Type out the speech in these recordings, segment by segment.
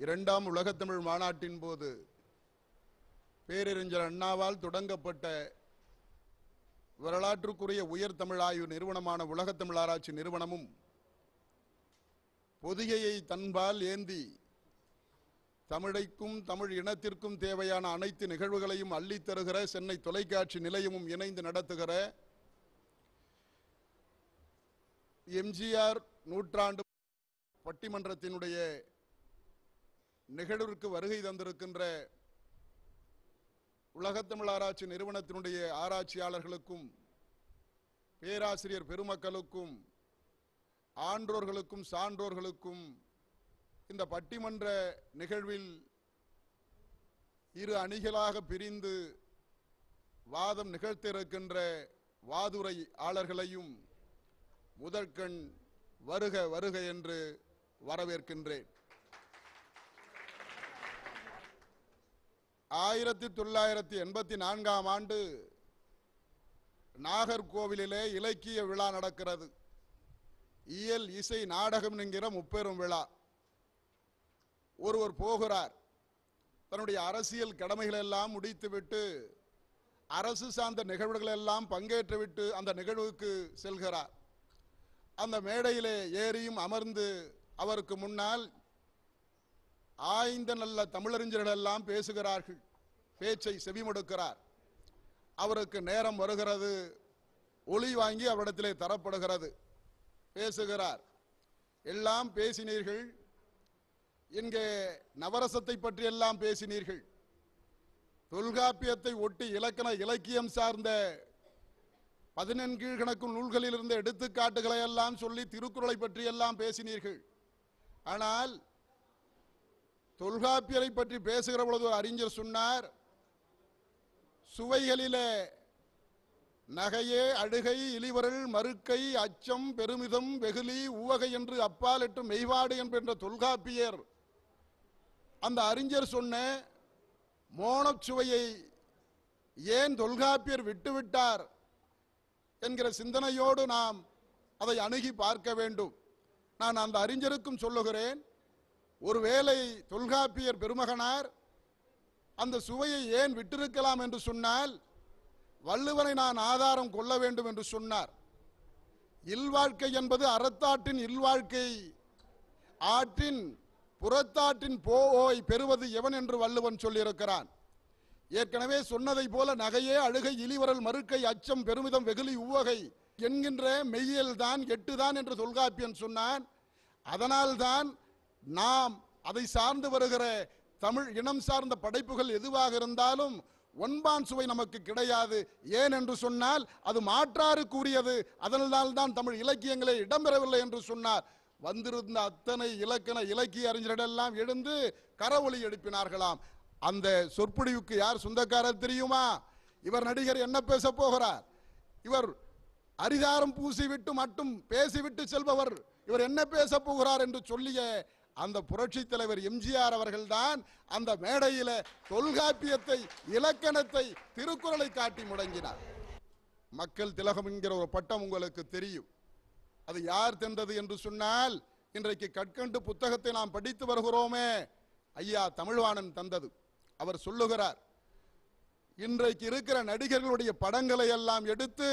இரண்டாம் உலகத்தமிழ் மாநாட்டின் போது பேரறிஞர் அண்ணாவால் தொடங்கப்பட்ட வரலாற்றுக்குரிய உயர் தமிழ் ஆய்வு நிறுவனமான உலகத்தமிழ் ஆராய்ச்சி நிறுவனமும் பொதிகையை தன்பால் ஏந்தி தமிழைக்கும் தமிழ் இனத்திற்கும் தேவையான அனைத்து நிகழ்வுகளையும் அள்ளித் தருகிற சென்னை தொலைக்காட்சி நிலையமும் இணைந்து நடத்துகிற எம்ஜிஆர் நூற்றாண்டு பட்டிமன்றத்தினுடைய நிகழ்விற்கு வருகை தந்திருக்கின்ற உலகத்தமிழ் ஆராய்ச்சி நிறுவனத்தினுடைய ஆராய்ச்சியாளர்களுக்கும் பேராசிரியர் பெருமக்களுக்கும் ஆன்றோர்களுக்கும் சான்றோர்களுக்கும் இந்த பட்டிமன்ற நிகழ்வில் இரு அணிகளாக பிரிந்து வாதம் நிகழ்த்திருக்கின்ற வாதுரையாளர்களையும் முதற்கண் வருக வருக என்று வரவேற்கின்றேன் ஆயிரத்தி தொள்ளாயிரத்தி எண்பத்தி நான்காம் ஆண்டு நாகர்கோவிலிலே இலக்கிய விழா நடக்கிறது இயல் இசை நாடகம் என்கிற முப்பெரும் விழா ஒருவர் போகிறார் தன்னுடைய அரசியல் கடமைகள் எல்லாம் முடித்துவிட்டு அரசு சார்ந்த நிகழ்வுகள் எல்லாம் பங்கேற்றுவிட்டு அந்த நிகழ்வுக்கு செல்கிறார் அந்த மேடையிலே ஏறியும் அமர்ந்து அவருக்கு முன்னால் ஆய்ந்த நல்ல தமிழறிஞர்கள் எல்லாம் பேசுகிறார்கள் பேச்சை செவிமடுக்கிறார் அவருக்கு நேரம் வருகிறது ஒளி வாங்கி அவரிடத்திலே தரப்படுகிறது பேசுகிறார் எல்லாம் பேசினீர்கள் இங்கே நவரசத்தை பற்றி எல்லாம் பேசினீர்கள் தொல்காப்பியத்தை ஒட்டி இலக்கண இலக்கியம் சார்ந்த பதினெண்கீழ்கணக்கு நூல்களில் இருந்த எடுத்துக்காட்டுகளை எல்லாம் சொல்லி திருக்குறளை பற்றி எல்லாம் பேசினீர்கள் ஆனால் தொல்காப்பியரை பற்றி பேசுகிற பொழுது ஒரு அறிஞர் சொன்னார் சுவைகளிலே நகையே அழுகை இளிவரல் மறுக்கை அச்சம் பெருமிதம் வெகுளி உவகை என்று அப்பாலிட்டு மெய்வாடு என்கின்ற தொல்காப்பியர் அந்த அறிஞர் சொன்ன மோனச் சுவையை ஏன் தொல்காப்பியர் விட்டுவிட்டார் என்கிற சிந்தனையோடு நாம் அதை அணுகி பார்க்க வேண்டும் நான் அந்த அறிஞருக்கும் சொல்லுகிறேன் ஒருவேளை தொல்காப்பியர் பெருமகனார் அந்த சுவையை ஏன் விட்டிருக்கலாம் என்று சொன்னால் வள்ளுவனை நான் ஆதாரம் கொள்ள வேண்டும் என்று சொன்னார் இல்வாழ்க்கை என்பது அறத்தாட்டின் இல்வாழ்க்கை ஆற்றின் புறத்தாற்றின் போய் பெறுவது எவன் என்று வள்ளுவன் சொல்லியிருக்கிறான் ஏற்கனவே சொன்னதை போல நகையே அழுகை இலிவரல் மறுக்கை அச்சம் பெருமிதம் வெகுளி உவகை என்கின்ற மெய்யல் தான் எட்டு தான் என்று தொல்காப்பியன் சொன்னான் அதனால்தான் நாம் அதை சார்ந்து வருகிற தமிழ் இனம் சார்ந்த படைப்புகள் எதுவாக இருந்தாலும் ஒன்பான் சுவை நமக்கு கிடையாது ஏன் என்று சொன்னால் அது மாற்றாறு கூறியது அதனால் தான் தமிழ் இலக்கியங்களே இடம்பெறவில்லை என்று சொன்னார் வந்திருந்த அத்தனை இலக்கண இலக்கிய அறிஞர்களெல்லாம் எழுந்து கரவொலி எழுப்பினார்களாம் அந்த சொற்பொழிவுக்கு யார் சொந்தக்காரர் தெரியுமா இவர் நடிகர் என்ன பேச போகிறார் இவர் அரிதாரம் பூசிவிட்டு மட்டும் பேசிவிட்டு செல்பவர் இவர் என்ன பேச போகிறார் என்று சொல்லிய அந்த புரட்சி தலைவர் எம்ஜிஆர் அவர்கள்தான் அந்த மேடையில தொல்காப்பியத்தை இலக்கணத்தை திருக்குறளை காட்டி முடங்கினார் மக்கள் திலகம் என்கிற ஒரு பட்டம் உங்களுக்கு தெரியும் அது யார் தந்தது என்று சொன்னால் இன்றைக்கு கற்கண்டு புத்தகத்தை நாம் படித்து வருகிறோமே ஐயா தமிழ்வாணன் தந்தது அவர் சொல்லுகிறார் இன்றைக்கு இருக்கிற நடிகர்களுடைய படங்களை எல்லாம் எடுத்து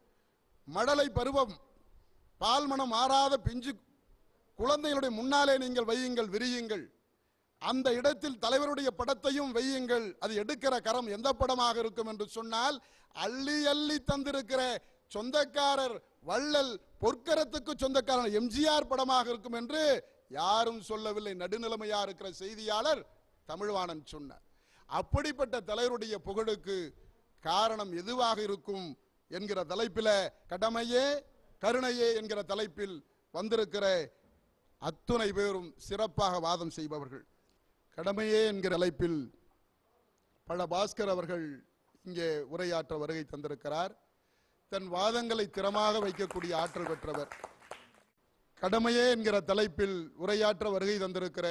மடலை பருவம் பால்மனம் மாறாத பிஞ்சு குழந்தைகளுடைய முன்னாலே நீங்கள் வையுங்கள் விரியுங்கள் அந்த இடத்தில் தலைவருடைய படத்தையும் வையுங்கள் அது எடுக்கிற கரம் எந்த படமாக இருக்கும் என்று சொன்னால் அள்ளி அள்ளி தந்திருக்கிற சொந்தக்காரர் வள்ளல் பொற்கரத்துக்கு சொந்தக்காரர் எம்ஜிஆர் படமாக இருக்கும் என்று யாரும் சொல்லவில்லை நடுநிலைமையா இருக்கிற செய்தியாளர் தமிழ்வாணன் சொன்னார் அப்படிப்பட்ட தலைவருடைய புகழுக்கு காரணம் எதுவாக இருக்கும் என்கிற தலைப்பில் கடமையே கருணையே என்கிற தலைப்பில் வந்திருக்கிற அத்துணை பேரும் சிறப்பாக வாதம் செய்பவர்கள் கடமையே என்கிற தலைப்பில் பல பாஸ்கர் அவர்கள் இங்கே உரையாற்ற வருகை தந்திருக்கிறார் தன் வாதங்களை திறமாக வைக்கக்கூடிய ஆற்றல் பெற்றவர் கடமையே என்கிற தலைப்பில் உரையாற்ற வருகை தந்திருக்கிற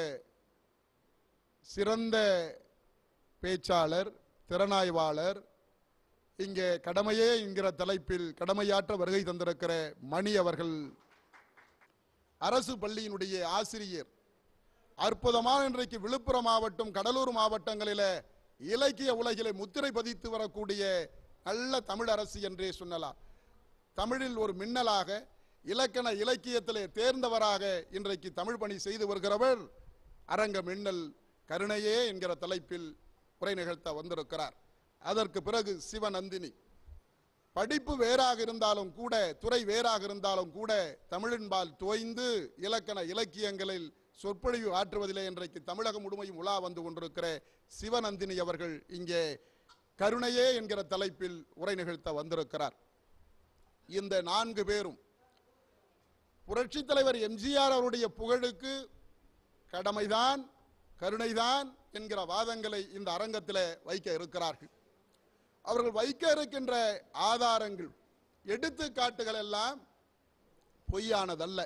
சிறந்த பேச்சாளர் திறனாய்வாளர் இங்கே கடமையே என்கிற தலைப்பில் கடமையாற்ற வருகை தந்திருக்கிற மணி அவர்கள் அரசு பள்ளியினுடைய ஆசிரியர் அற்புதமான இன்றைக்கு விழுப்புரம் மாவட்டம் கடலூர் மாவட்டங்களிலே இலக்கிய உலகிலே முத்திரை பதித்து வரக்கூடிய நல்ல தமிழ் அரசு என்றே சொல்லலாம் தமிழில் ஒரு மின்னலாக இலக்கண இலக்கியத்திலே தேர்ந்தவராக இன்றைக்கு தமிழ் பணி செய்து வருகிறவர் அரங்க மின்னல் கருணையே என்கிற தலைப்பில் உரை நிகழ்த்த வந்திருக்கிறார் அதற்கு பிறகு சிவநந்தினி படிப்பு வேறாக இருந்தாலும் கூட துறை வேறாக இருந்தாலும் கூட தமிழின்பால் தோய்ந்து இலக்கண இலக்கியங்களில் சொற்பொழிவு ஆற்றுவதிலே இன்றைக்கு தமிழகம் முழுமையும் உலா வந்து கொண்டிருக்கிற சிவநந்தினி அவர்கள் இங்கே கருணையே என்கிற தலைப்பில் உரை நிகழ்த்த வந்திருக்கிறார் இந்த நான்கு பேரும் புரட்சித் தலைவர் எம்ஜிஆர் அவருடைய புகழுக்கு கடமைதான் கருணைதான் என்கிற வாதங்களை இந்த அரங்கத்தில் வைக்க இருக்கிறார்கள் அவர்கள் வைக்க இருக்கின்ற ஆதாரங்கள் எடுத்துக்காட்டுகள் எல்லாம் பொய்யானதல்ல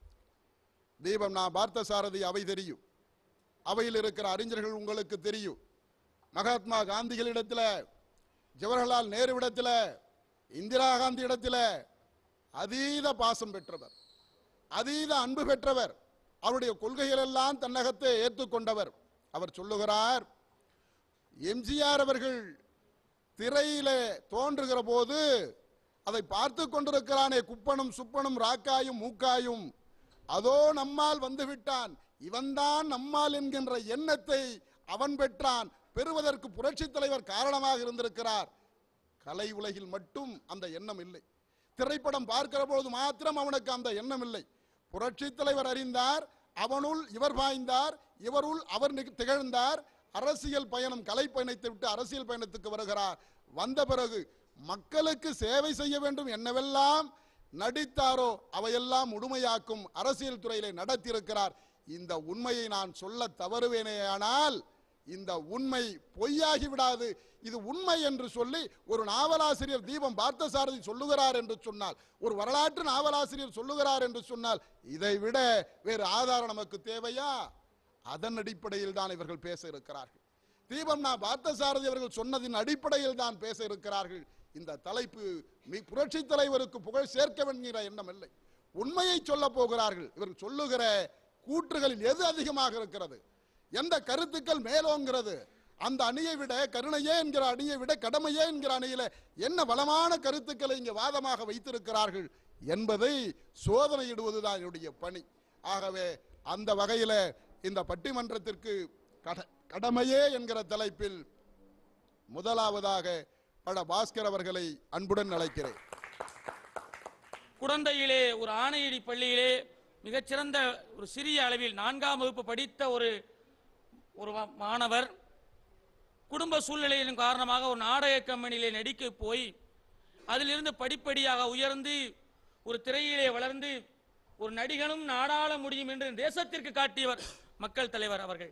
தீபம் நான் பார்த்த சாரதி அவை தெரியும் அவையில் இருக்கிற அறிஞர்கள் உங்களுக்கு தெரியும் மகாத்மா காந்திகளிடத்தில் ஜவஹர்லால் நேருவிடத்தில் இந்திரா காந்தி இடத்துல அதீத பாசம் பெற்றவர் அதீத அன்பு பெற்றவர் அவருடைய கொள்கைகள் எல்லாம் தன்னகத்தை ஏற்றுக்கொண்டவர் அவர் சொல்லுகிறார் எம்ஜிஆர் அவர்கள் திரையிலே தோன்றுகிற போது அதை பார்த்து கொண்டிருக்கிறானே குப்பனும் சுப்பனும் ராக்காயும் மூக்காயும் அதோ நம்மால் வந்து விட்டான் இவன்தான் நம்மால் என்கின்ற எண்ணத்தை அவன் பெற்றான் பெறுவதற்கு புரட்சித் தலைவர் காரணமாக இருந்திருக்கிறார் கலை உலகில் மட்டும் அந்த எண்ணம் இல்லை திரைப்படம் பார்க்கிற பொழுது மாத்திரம் அவனுக்கு அந்த எண்ணம் இல்லை புரட்சித் தலைவர் அறிந்தார் அவனுள் இவர் பாய்ந்தார் இவருள் அவர் நிக- திகழ்ந்தார் அரசியல் பயணம் கலை பயணத்தை விட்டு அரசியல் பயணத்துக்கு வருகிறார் வந்த பிறகு மக்களுக்கு சேவை செய்ய வேண்டும் என்னவெல்லாம் நடித்தாரோ அவையெல்லாம் முழுமையாக்கும் அரசியல் துறையிலே நடத்தியிருக்கிறார் இந்த உண்மையை நான் சொல்ல தவறுவேனேயானால் இந்த உண்மை பொய்யாகி விடாது இது உண்மை என்று சொல்லி ஒரு நாவலாசிரியர் தீபம் பார்த்தசாரதி சொல்லுகிறார் என்று சொன்னால் ஒரு வரலாற்று நாவலாசிரியர் சொல்லுகிறார் என்று சொன்னால் இதை விட வேறு ஆதாரம் நமக்கு தேவையா அதன் அடிப்படையில் தான் இவர்கள் பேச இருக்கிறார்கள் தீபம் நான் பார்த்தசாரதி அவர்கள் சொன்னதின் அடிப்படையில் தான் பேச இருக்கிறார்கள் இந்த தலைப்பு மி- புரட்சித் தலைவருக்கு புகழ் சேர்க்க வேண்டிய எண்ணம் இல்லை உண்மையை சொல்ல போகிறார்கள் இவர்கள் சொல்லுகிற கூற்றுகளில் எது அதிகமாக இருக்கிறது எந்த கருத்துக்கள் மேலோங்கிறது அந்த அணியை விட கருணையே என்கிற அணியை விட கடமையே என்கிற அணியில என்ன வளமான கருத்துக்களை இங்கே வாதமாக வைத்திருக்கிறார்கள் என்பதை சோதனையிடுவதுதான் என்னுடைய பணி ஆகவே அந்த வகையில இந்த பட்டிமன்றத்திற்கு கட- கடமையே என்கிற தலைப்பில் முதலாவதாக பட பாஸ்கர் அவர்களை அன்புடன் அழைக்கிறேன் குடந்தையிலே ஒரு ஆணையடி பள்ளியிலே மிகச்சிறந்த ஒரு சிறிய அளவில் நான்காம் வகுப்பு படித்த ஒரு ஒரு வ- மாணவர் குடும்ப சூழ்நிலையின் காரணமாக ஒரு நாடக கம்பெனியிலே நடிக்க போய் அதிலிருந்து படிப்படியாக உயர்ந்து ஒரு திரையிலே வளர்ந்து ஒரு நடிகனும் நாடாள முடியும் என்று தேசத்திற்கு காட்டியவர் மக்கள் தலைவர் அவர்கள்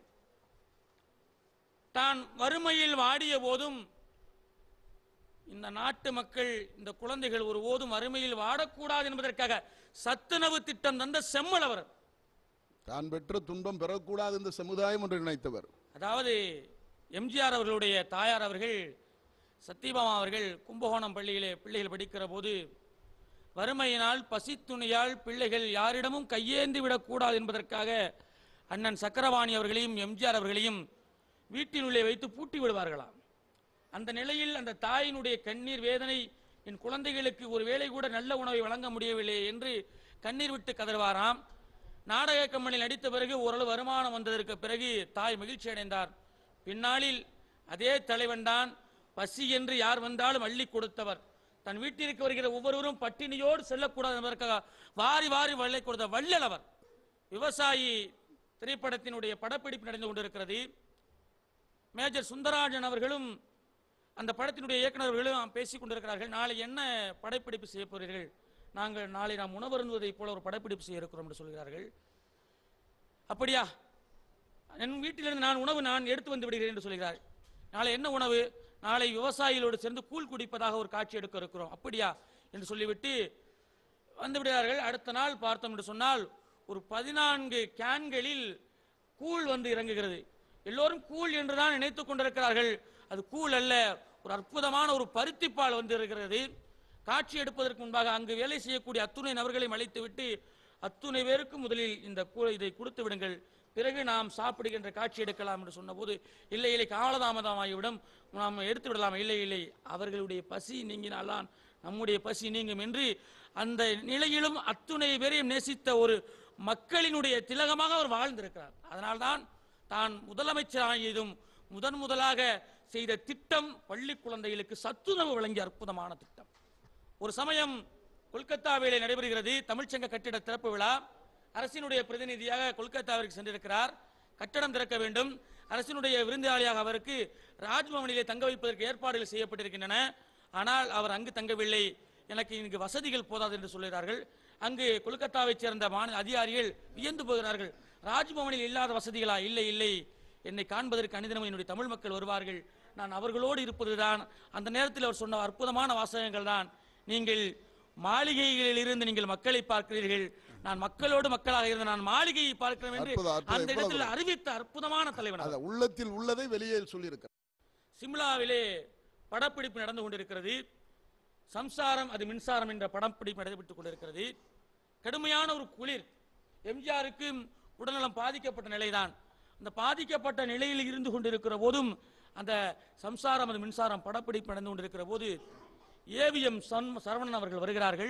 தான் வறுமையில் வாடிய போதும் இந்த நாட்டு மக்கள் இந்த குழந்தைகள் ஒரு ஓதும் அருமையில் வாடக்கூடாது என்பதற்காக சத்துணவு திட்டம் தந்த செம்மல் அவர் தான் பெற்ற துன்பம் பெறக்கூடாது இந்த சமுதாயம் என்று நினைத்தவர் அதாவது எம்ஜிஆர் அவர்களுடைய தாயார் அவர்கள் சத்தியபாமா அவர்கள் கும்பகோணம் பள்ளியிலே பிள்ளைகள் படிக்கிற போது வறுமையினால் பசித்துணையால் பிள்ளைகள் யாரிடமும் கையேந்தி விடக்கூடாது என்பதற்காக அண்ணன் சக்கரவாணி அவர்களையும் எம்ஜிஆர் அவர்களையும் வீட்டினுள்ளே வைத்து பூட்டி விடுவார்களாம் அந்த நிலையில் அந்த தாயினுடைய கண்ணீர் வேதனை என் குழந்தைகளுக்கு ஒரு வேளை கூட நல்ல உணவை வழங்க முடியவில்லை என்று கண்ணீர் விட்டு கதறுவாராம் நாடக கம்பெனியில் நடித்த பிறகு ஓரளவு வருமானம் வந்ததற்கு பிறகு தாய் மகிழ்ச்சி அடைந்தார் பின்னாளில் அதே தலைவன் தான் பசி என்று யார் வந்தாலும் அள்ளி கொடுத்தவர் தன் வீட்டிற்கு வருகிற ஒவ்வொருவரும் பட்டினியோடு செல்லக்கூடாது என்பதற்காக வாரி வாரி வள்ளை கொடுத்த வள்ளல் அவர் விவசாயி திரைப்படத்தினுடைய படப்பிடிப்பு நடந்து கொண்டிருக்கிறது மேஜர் சுந்தரராஜன் அவர்களும் அந்த படத்தினுடைய இயக்குநர்களும் பேசிக் கொண்டிருக்கிறார்கள் நாளை என்ன படப்பிடிப்பு செய்ய போறீர்கள் நாங்கள் நாளை நாம் உணவருந்துவதைப் போல ஒரு படப்பிடிப்பு செய்ய இருக்கிறோம் என்று சொல்கிறார்கள் அப்படியா என் வீட்டிலிருந்து நான் உணவு நான் எடுத்து வந்து விடுகிறேன் என்று சொல்கிறார் நாளை என்ன உணவு நாளை விவசாயிகளோடு சேர்ந்து கூழ் குடிப்பதாக ஒரு காட்சி எடுக்க இருக்கிறோம் அப்படியா என்று சொல்லிவிட்டு வந்து விடுகிறார்கள் அடுத்த நாள் பார்த்தோம் என்று சொன்னால் ஒரு பதினான்கு கேன்களில் கூழ் வந்து இறங்குகிறது எல்லோரும் கூழ் என்றுதான் நினைத்துக் கொண்டிருக்கிறார்கள் அது கூழ் அல்ல ஒரு அற்புதமான ஒரு பருத்திப்பால் வந்து இருக்கிறது காட்சி எடுப்பதற்கு முன்பாக அங்கு வேலை செய்யக்கூடிய அத்துணை நபர்களையும் அழைத்துவிட்டு அத்துணை பேருக்கு முதலில் இந்த கூ இதை கொடுத்து விடுங்கள் பிறகு நாம் சாப்பிடுகின்ற காட்சி எடுக்கலாம் என்று சொன்னபோது இல்லை இல்லை காலதாமதமாகிவிடும் நாம் எடுத்து விடலாம் இல்லை இல்லை அவர்களுடைய பசி நீங்கினால்தான் நம்முடைய பசி நீங்கும் என்று அந்த நிலையிலும் அத்துணை பேரையும் நேசித்த ஒரு மக்களினுடைய திலகமாக அவர் வாழ்ந்திருக்கிறார் அதனால்தான் தான் முதலமைச்சராகியதும் முதன் முதலாக செய்த திட்டம் பள்ளி குழந்தைகளுக்கு சத்துணவு வழங்கிய அற்புதமான திட்டம் ஒரு சமயம் கொல்கத்தாவிலே நடைபெறுகிறது தமிழ்ச்சங்க கட்டிட திறப்பு விழா அரசினுடைய பிரதிநிதியாக கொல்கத்தாவிற்கு சென்றிருக்கிறார் கட்டடம் திறக்க வேண்டும் அரசினுடைய விருந்தாளியாக அவருக்கு ராஜ்பவனிலே தங்க வைப்பதற்கு ஏற்பாடுகள் செய்யப்பட்டிருக்கின்றன ஆனால் அவர் அங்கு தங்கவில்லை எனக்கு இங்கு வசதிகள் போதாது என்று சொல்கிறார்கள் அங்கு கொல்கத்தாவைச் சேர்ந்த மாநில அதிகாரிகள் வியந்து போகிறார்கள் ராஜ்பவனில் இல்லாத வசதிகளா இல்லை இல்லை என்னை காண்பதற்கு அனிதினமும் என்னுடைய தமிழ் மக்கள் வருவார்கள் நான் அவர்களோடு இருப்பதுதான் அந்த நேரத்தில் அவர் சொன்ன அற்புதமான வாசகங்கள் தான் நீங்கள் மாளிகைகளில் இருந்து நீங்கள் மக்களை பார்க்கிறீர்கள் நான் மக்களோடு மக்களாக இருந்து நான் மாளிகையை பார்க்கிறேன் என்று அற்புதம், அற்புதம். அந்த எவ்வளவு இடத்தில் அறிவித்த அற்புதமான தலைவன் அவர். அத உள்ளத்தில் உள்ளதை வெளியே சொல்லியிருக்க சிம்லாவிலே படப்பிடிப்பு நடந்து கொண்டிருக்கிறது சம்சாரம் அது மின்சாரம் என்ற படப்பிடிப்பு நடைபெற்றுக் கொண்டிருக்கிறது கடுமையான ஒரு குளிர் எம்ஜிஆருக்கு உடல்நலம் பாதிக்கப்பட்ட நிலைதான் அந்த பாதிக்கப்பட்ட நிலையில் இருந்து கொண்டிருக்கிற போதும் அந்த சம்சாரம் அது மின்சாரம் படப்பிடிப்பு நடந்து கொண்டிருக்கிற போது ஏவிஎம் சன் சரவணன் அவர்கள் வருகிறார்கள்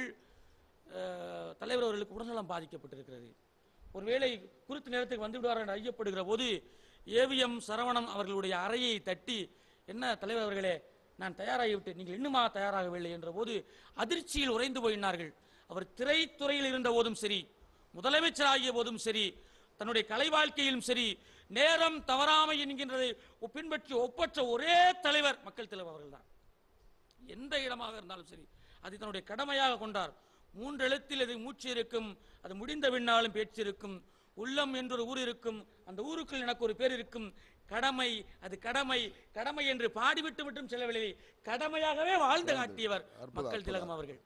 அஹ், தலைவர் அவர்களுக்கு உடல்நலம் பாதிக்கப்பட்டிருக்கிறது ஒருவேளை குறித்த நேரத்துக்கு வந்து விடுவார் என்று ஐயப்படுகிற போது ஏவிஎம் சரவணன் அவர்களுடைய அறையை தட்டி என்ன தலைவர் அவர்களே நான் தயாராகிவிட்டு நீங்கள் இன்னுமா தயாராகவில்லை என்ற போது அதிர்ச்சியில் உறைந்து போயினார்கள் அவர் திரைத்துறையில் இருந்த போதும் சரி முதலமைச்சராகிய போதும் சரி தன்னுடைய கலை வாழ்க்கையிலும் சரி நேரம் தவறாமை என்கின்றதை பின்பற்றி ஒப்பற்ற ஒரே தலைவர் மக்கள் தலைவர் அவர்கள்தான் எந்த இடமாக இருந்தாலும் சரி அதை தன்னுடைய கடமையாக கொண்டார் மூன்று எழுத்தில் அது மூச்சு இருக்கும் அது முடிந்த பின்னாலும் பேச்சு இருக்கும் உள்ளம் என்றொரு ஊர் இருக்கும் அந்த ஊருக்குள் எனக்கு ஒரு பேர் இருக்கும் கடமை அது கடமை கடமை என்று பாடிவிட்டு மட்டும் செல்லவில்லை கடமையாகவே வாழ்ந்து காட்டியவர் அற்புதம், மக்கள் அற்புதம். திலகம் அவர்கள்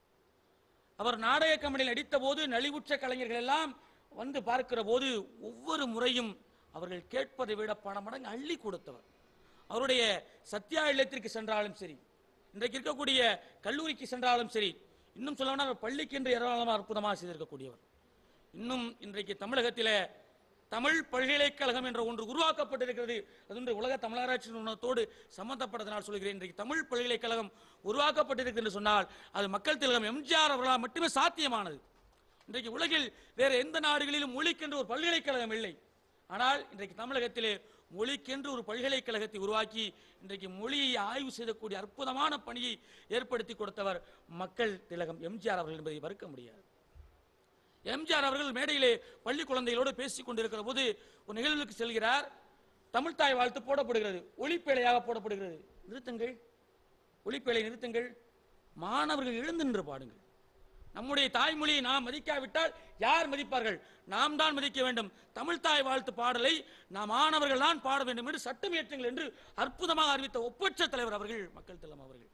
அவர் நாடக கம்பெனியில் நடித்த போது நலிவுற்ற கலைஞர்கள் எல்லாம் வந்து பார்க்கிற போது ஒவ்வொரு முறையும் அவர்கள் கேட்பதை விட பல மடங்கு அள்ளி கொடுத்தவர் அவருடைய சத்யா இல்லத்திற்கு சென்றாலும் சரி இன்றைக்கு இருக்கக்கூடிய கல்லூரிக்கு சென்றாலும் சரி இன்னும் சொல்லணும்னா அவர் பள்ளிக்கு என்று ஏராளமாக அற்புதமாக செய்திருக்கக்கூடியவர் இன்னும் இன்றைக்கு தமிழகத்திலே தமிழ் பல்கலைக்கழகம் என்ற ஒன்று உருவாக்கப்பட்டிருக்கிறது அது இன்று உலக தமிழராட்சி நிறுவனத்தோடு சம்பந்தப்பட்டதனால் சொல்கிறேன் இன்றைக்கு தமிழ் பல்கலைக்கழகம் உருவாக்கப்பட்டிருக்கிறது என்று சொன்னால் அது மக்கள் திலகம் எம்ஜிஆர் அவர்களால் மட்டுமே சாத்தியமானது இன்றைக்கு உலகில் வேறு எந்த நாடுகளிலும் மொழிக்கென்று ஒரு பல்கலைக்கழகம் இல்லை ஆனால் இன்றைக்கு தமிழகத்திலே மொழிக்கென்று ஒரு பல்கலைக்கழகத்தை உருவாக்கி இன்றைக்கு மொழியை ஆய்வு செய்யக்கூடிய அற்புதமான பணியை ஏற்படுத்தி கொடுத்தவர் மக்கள் திலகம் எம்ஜிஆர் அவர்கள் என்பதை மறுக்க முடியாது எம்ஜிஆர் அவர்கள் மேடையிலே பள்ளி குழந்தைகளோடு பேசிக் கொண்டிருக்கிற போது ஒரு நிகழ்வுக்கு செல்கிறார் தமிழ்த்தாய் வாழ்த்து போடப்படுகிறது ஒளிப்பேழையாக போடப்படுகிறது நிறுத்துங்கள் ஒளிப்பேழை நிறுத்துங்கள் மாணவர்கள் எழுந்து நின்று பாடுங்கள் நம்முடைய தாய்மொழியை நாம் மதிக்காவிட்டால் யார் மதிப்பார்கள் நாம் தான் மதிக்க வேண்டும் தமிழ் தாய் வாழ்த்து பாடலை நாம் மாணவர்கள் தான் பாட வேண்டும் என்று சட்டம் இயற்றுங்கள் என்று அற்புதமாக அறிவித்த ஒப்பற்ற தலைவர் அவர்கள் மக்கள் திலம் அவர்கள்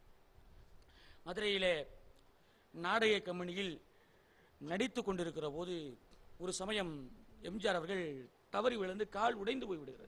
மதுரையிலே நாடக கம்பெனியில் நடித்து கொண்டிருக்கிற போது ஒரு சமயம் எம்ஜிஆர் அவர்கள் தவறி விழுந்து கால் உடைந்து போய் விடுகிறது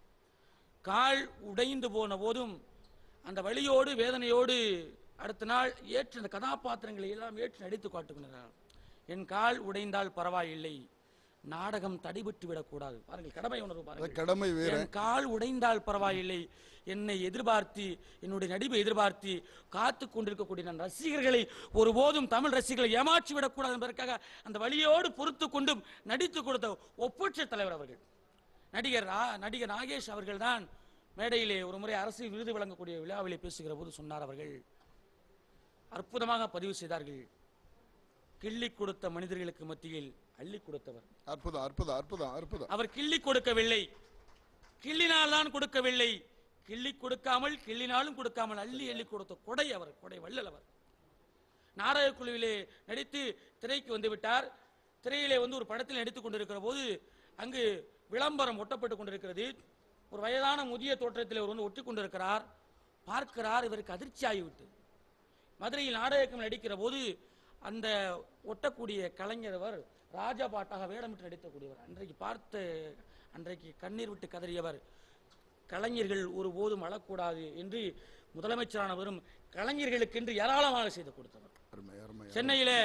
கால் உடைந்து போன போதும் அந்த வலியோடு வேதனையோடு அடுத்த நாள் ஏற்று அந்த கதாபாத்திரங்களை எல்லாம் ஏற்று நடித்து காட்டுகின்றார் என் கால் உடைந்தால் பரவாயில்லை நாடகம் தடைபட்டு விடக்கூடாது பாருங்கள் கடமை உணர்வு அந்த பாருங்கள் கடமை வேற என் கால் உடைந்தால் பரவாயில்லை என்னை எதிர்பார்த்து என்னுடைய நடிப்பை எதிர்பார்த்து காத்து கொண்டிருக்கக்கூடிய நான் ரசிகர்களை ஒருபோதும் தமிழ் ரசிகர்களை ஏமாற்றி விடக்கூடாது என்பதற்காக அந்த வழியோடு பொறுத்து கொண்டும் நடித்து கொடுத்த ஒப்பற்ற தலைவர் அவர்கள் நடிகர் ரா- நடிகர் நாகேஷ் அவர்கள்தான் மேடையிலே ஒரு முறை அரசு விருது வழங்கக்கூடிய விழாவிலே பேசுகிற போது சொன்னார் அவர்கள் அற்புதமாக பதிவு செய்தார்கள் கிள்ளி கொடுத்த மனிதர்களுக்கு மத்தியில் அள்ளி கொடுத்தவர் அற்புதம் அற்புதம் அற்புதம் அற்புதம் அவர் கிள்ளி கொடுக்கவில்லை கிள்ளினால் தான் கொடுக்கவில்லை கிள்ளி கொடுக்காமல் கிள்ளினாலும் கொடுக்காமல் அள்ளி அள்ளி கொடுத்த கொடை அவர் கொடை வள்ளல் அவர் நாடகக் குழுவிலே நடித்து திரைக்கு வந்து விட்டார் திரையிலே வந்து ஒரு படத்தில் நடித்துக் கொண்டிருக்கிற போது அங்கு விளம்பரம் ஒட்டப்பட்டு கொண்டிருக்கிறது ஒரு வயதான முதிய தோற்றத்தில் அவர் வந்து ஒட்டி கொண்டிருக்கிறார் பார்க்கிறார் இவருக்கு அதிர்ச்சி ஆகிவிட்டது மதுரையில் நாடகம் நடிக்கிற போது அந்த ஒட்டக்கூடிய கலைஞர் அவர் ராஜபாட்டாக வேடமிட்டு நடித்தக்கூடியவர் அன்றைக்கு பார்த்து அன்றைக்கு கண்ணீர் விட்டு கதறியவர் கலைஞர்கள் ஒருபோதும் அழக்கூடாது என்று முதலமைச்சரானவரும் கலைஞர்களுக்கென்று ஏராளமாக செய்து கொடுத்தவர் அருமை அருமை சென்னையில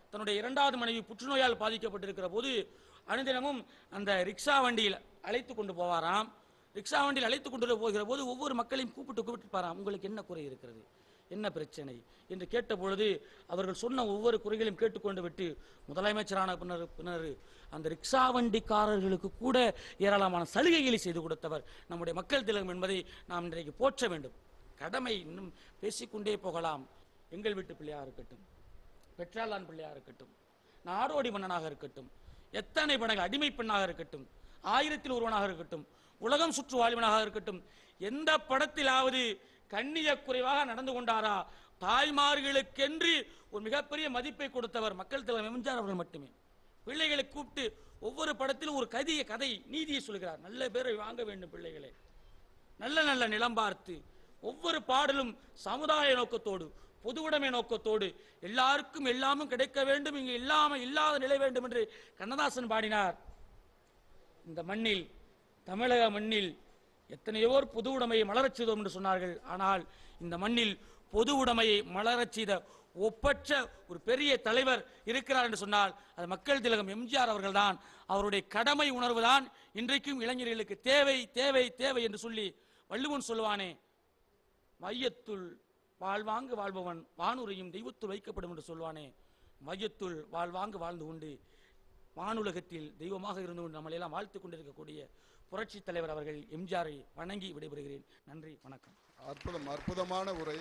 தன்னுடைய இரண்டாவது மனைவி புற்றுநோயால் பாதிக்கப்பட்டிருக்கிற போது அனுதினமும் அந்த ரிக்ஷா வண்டியில் அழைத்து கொண்டு போவாராம் ரிக்ஷா வண்டியில் அழைத்து கொண்டு போகிற போது ஒவ்வொரு மக்களையும் கூப்பிட்டு கூப்பிட்டு பாராம் உங்களுக்கு என்ன குறை இருக்கிறது என்ன பிரச்சனை என்று கேட்ட பொழுது அவர்கள் சொன்ன ஒவ்வொரு குறைகளையும் கேட்டுக்கொண்டு விட்டு முதலமைச்சரான பின்னர் பின்னர் அந்த ரிக்ஷா வண்டிக்காரர்களுக்கு கூட ஏராளமான சலுகைகளை செய்து கொடுத்தவர் நம்முடைய மக்கள் திலகம் என்பதை நாம் இன்றைக்கு போற்ற வேண்டும் கடமை இன்னும் பேசிக்கொண்டே போகலாம் எங்கள் வீட்டு பிள்ளையா இருக்கட்டும் பெற்றாளான் பிள்ளையா இருக்கட்டும் நாடோடி மன்னனாக இருக்கட்டும் எத்தனை படகு அடிமை பெண்ணாக இருக்கட்டும் ஆயிரத்தில் ஒருவனாக இருக்கட்டும் உலகம் சுற்று வாலிபனாக இருக்கட்டும் எந்த படத்திலாவது கண்ணிய குறைவாக நடந்து கொண்டாரா தாய்மார்களுக்கென்று ஒரு மிகப்பெரிய மதிப்பை கொடுத்தவர் மக்கள் தலைவர் எம்ஜிஆர் அவர்கள் மட்டுமே பிள்ளைகளை கூப்பிட்டு ஒவ்வொரு படத்திலும் ஒரு கதிய கதை நீதியை சொல்கிறார் நல்ல பேரை வாங்க வேண்டும் பிள்ளைகளே நல்ல நல்ல நிலம் பார்த்து ஒவ்வொரு பாடலும் சமுதாய நோக்கத்தோடு பொதுவுடைமை நோக்கத்தோடு எல்லாருக்கும் எல்லாமும் கிடைக்க வேண்டும் இங்கு இல்லாம இல்லாத நிலை வேண்டும் என்று கண்ணதாசன் பாடினார் இந்த மண்ணில் தமிழக மண்ணில் எத்தனையோர் பொது உடைமையை மலரச் செய்தோம் என்று சொன்னார்கள் ஆனால் இந்த மண்ணில் பொது உடைமையை மலரச் செய்த ஒப்பற்ற ஒரு பெரிய தலைவர் இருக்கிறார் என்று சொன்னால் அது மக்கள் திலகம் எம்ஜிஆர் அவர்கள்தான் அவருடைய கடமை உணர்வுதான் இன்றைக்கும் இளைஞர்களுக்கு தேவை தேவை தேவை என்று சொல்லி வள்ளுவன் சொல்லுவானே மையத்துள் வாழ்வாங்கு வாழ்பவன் வானுரையும் தெய்வத்துள் வைக்கப்படும் என்று சொல்வானே மையத்துள் வாழ்வாங்கு வாழ்ந்து கொண்டு வானுலகத்தில் தெய்வமாக இருந்து கொண்டு நம்மளை எல்லாம் வாழ்த்து கொண்டிருக்கக்கூடிய புரட்சி தலைவர் அவர்கள் எம்ஜிஆரை வணங்கி விடைபெறுகிறேன் நன்றி வணக்கம் அற்புதம் அற்புதமான உரை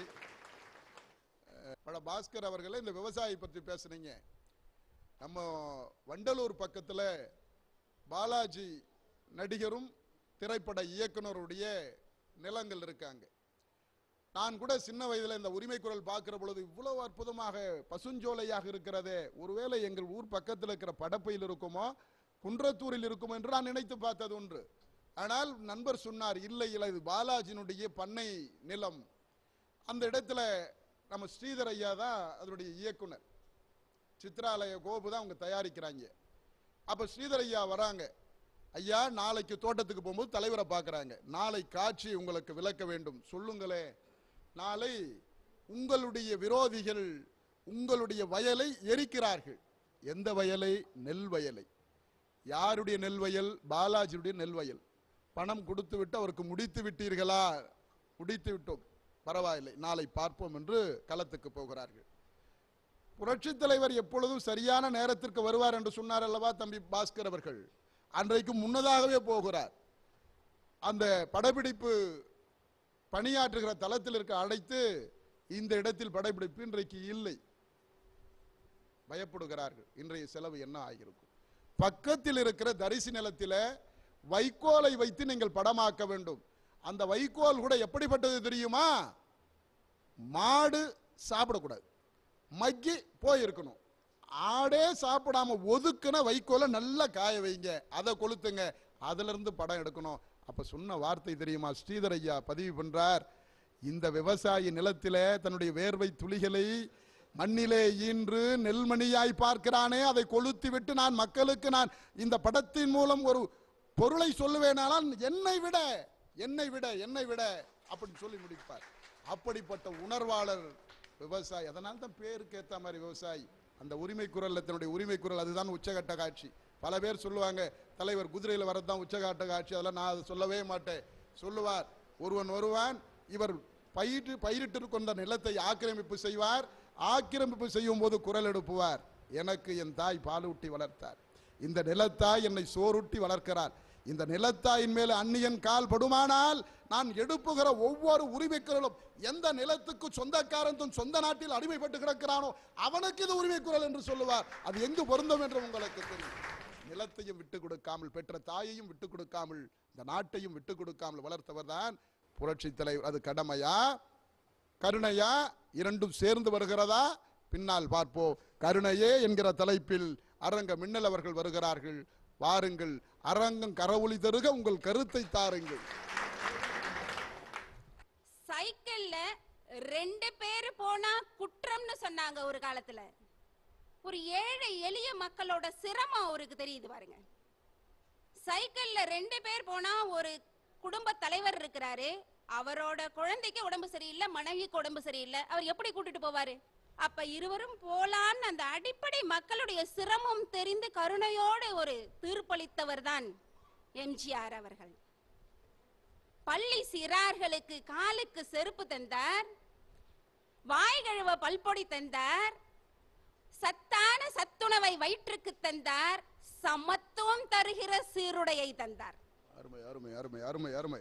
அஹ், பல பாஸ்கர் அவர்களே இந்த விவசாயி பற்றி பேசுனீங்க நம்ம வண்டலூர் பக்கத்துல பாலாஜி நடிகரும் திரைப்பட இயக்குனருடைய நிலங்கள் இருக்காங்க நான் கூட சின்ன வயதுல இந்த உரிமை குரல் பார்க்கிற பொழுது இவ்வளவு அற்புதமாக பசுஞ்சோலையாக இருக்கிறதே ஒருவேளை எங்கள் ஊர் பக்கத்தில் இருக்கிற படப்பையில் இருக்குமோ குன்றத்தூரில் இருக்குமோ என்று நான் நினைத்து பார்த்தது ஒன்று ஆனால் நண்பர் சொன்னார் இல்லை இல்லை இது பாலாஜினுடைய பண்ணை நிலம் அந்த இடத்துல நம்ம ஸ்ரீதர் ஐயா தான் அதனுடைய இயக்குனர் சித்ராலய கோபு தான் அவங்க தயாரிக்கிறாங்க அப்ப ஸ்ரீதர் ஐயா வராங்க ஐயா நாளைக்கு தோட்டத்துக்கு போகும்போது தலைவரை பார்க்கறாங்க நாளை காட்சி உங்களுக்கு விளக்க வேண்டும் சொல்லுங்களே நாளை உங்களுடைய விரோதிகள் உங்களுடைய வயலை எரிக்கிறார்கள் எந்த வயலை நெல் வயலை யாருடைய நெல் வயல் பாலாஜியுடைய நெல் வயல் பணம் கொடுத்து விட்டு அவருக்கு முடித்து விட்டீர்களா முடித்து விட்டோம் பரவாயில்லை நாளை பார்ப்போம் என்று களத்துக்கு போகிறார்கள் புரட்சித் தலைவர் எப்பொழுதும் சரியான நேரத்திற்கு வருவார் என்று சொன்னார் அல்லவா தம்பி பாஸ்கர் அவர்கள் அன்றைக்கு முன்னதாகவே போகிறார் அந்த படப்பிடிப்பு பணியாற்றுகிற தளத்தில் இருக்க அழைத்து இந்த இடத்தில் படப்பிடிப்பு இன்றைக்கு இல்லை பயப்படுகிறார்கள் இன்றைய செலவு என்ன ஆகியிருக்கும் பக்கத்தில் இருக்கிற தரிசி நிலத்தில வைக்கோலை வைத்து நீங்கள் படமாக்க வேண்டும் அந்த வைக்கோல் கூட எப்படிப்பட்டது தெரியுமா மாடு சாப்பிடக்கூடாது மக்கி போயிருக்கணும் ஆடே சாப்பிடாம ஒதுக்குன வைக்கோலை நல்லா காய வைங்க அதை கொளுத்துங்க அதுல இருந்து படம் எடுக்கணும் அப்ப சொன்ன வார்த்தை தெரியுமா ஸ்ரீதர் ஐயா பதிவு பண்றார் இந்த விவசாயி நிலத்திலே தன்னுடைய வேர்வை துளிகளை மண்ணிலே ஈன்று நெல்மணியாய் பார்க்கிறானே அதை கொளுத்தி விட்டு நான் மக்களுக்கு நான் இந்த படத்தின் மூலம் ஒரு பொருளை சொல்லுவேனானால் என்னை விட என்னை விட என்னை விட அப்படி சொல்லி முடிப்பார் அப்படிப்பட்ட உணர்வாளர் விவசாயி அதனால தான் பேருக்கு ஏத்த மாதிரி விவசாயி அந்த உரிமை குரல்ல தன்னுடைய உரிமை குரல் அதுதான் உச்சகட்ட காட்சி பல பேர் சொல்லுவாங்க தலைவர் குதிரையில் வரதுதான் உச்சகட்ட காட்சி அதெல்லாம் நான் அதை சொல்லவே மாட்டேன் சொல்லுவார் ஒருவன் வருவான் இவர் பயிட்டு பயிரிட்டு கொண்ட நிலத்தை ஆக்கிரமிப்பு செய்வார் ஆக்கிரமிப்பு செய்யும் போது குரல் எழுப்புவார் எனக்கு என் தாய் பாலூட்டி வளர்த்தார் இந்த நிலத்தாய் என்னை சோறுட்டி வளர்க்கிறார் இந்த நிலத்தாயின் மேல் அந்நியன் கால் படுமானால் நான் எடுப்புகிற ஒவ்வொரு உரிமைக்குரலும் எந்த நிலத்துக்கு சொந்தக்காரன் தன் சொந்த நாட்டில் அடிமைப்பட்டு கிடக்கிறானோ அவனுக்கு இது உரிமை குரல் என்று சொல்லுவார் அது எங்கு பொருந்தும் என்று உங்களுக்கு தெரியும் நிலத்தையும் விட்டு கொடுக்காமல் பெற்ற தாயையும் விட்டு கொடுக்காமல் இந்த நாட்டையும் விட்டு கொடுக்காமல் வளர்த்தவர் தான் புரட்சி தலைவர் அது கடமையா கருணையா இரண்டும் சேர்ந்து வருகிறதா பின்னால் பார்ப்போம் கருணையே என்கிற தலைப்பில் அரங்க மின்னல் அவர்கள் வருகிறார்கள் வாருங்கள் அரங்கம் கரவொலி தருக உங்கள் கருத்தை தாருங்கள் சைக்கிள்ல ரெண்டு பேர் போனா குற்றம்னு சொன்னாங்க ஒரு காலத்துல ஒரு ஏழை எளிய மக்களோட சிரமம் அவருக்கு தெரியுது பாருங்க சைக்கிள்ல ரெண்டு பேர் போனா ஒரு குடும்ப தலைவர் இருக்கிறாரு அவரோட குழந்தைக்கு உடம்பு சரியில்லை மனைவிக்கு உடம்பு சரியில்லை அவர் எப்படி கூட்டிட்டு போவாரு அப்ப இருவரும் போலான்னு அந்த அடிப்படை மக்களுடைய சிரமம் தெரிந்து கருணையோடு ஒரு தீர்ப்பளித்தவர் தான் எம்ஜிஆர் அவர்கள் பள்ளி சிறார்களுக்கு காலுக்கு செருப்பு தந்தார் வாய் கழுவ பல்பொடி தந்தார் சத்தான சத்துணவை வயிற்றுக்கு தந்தார் சமத்துவம் தருகிற சீருடையை தந்தார் அருமை அருமை அருமை அருமை அருமை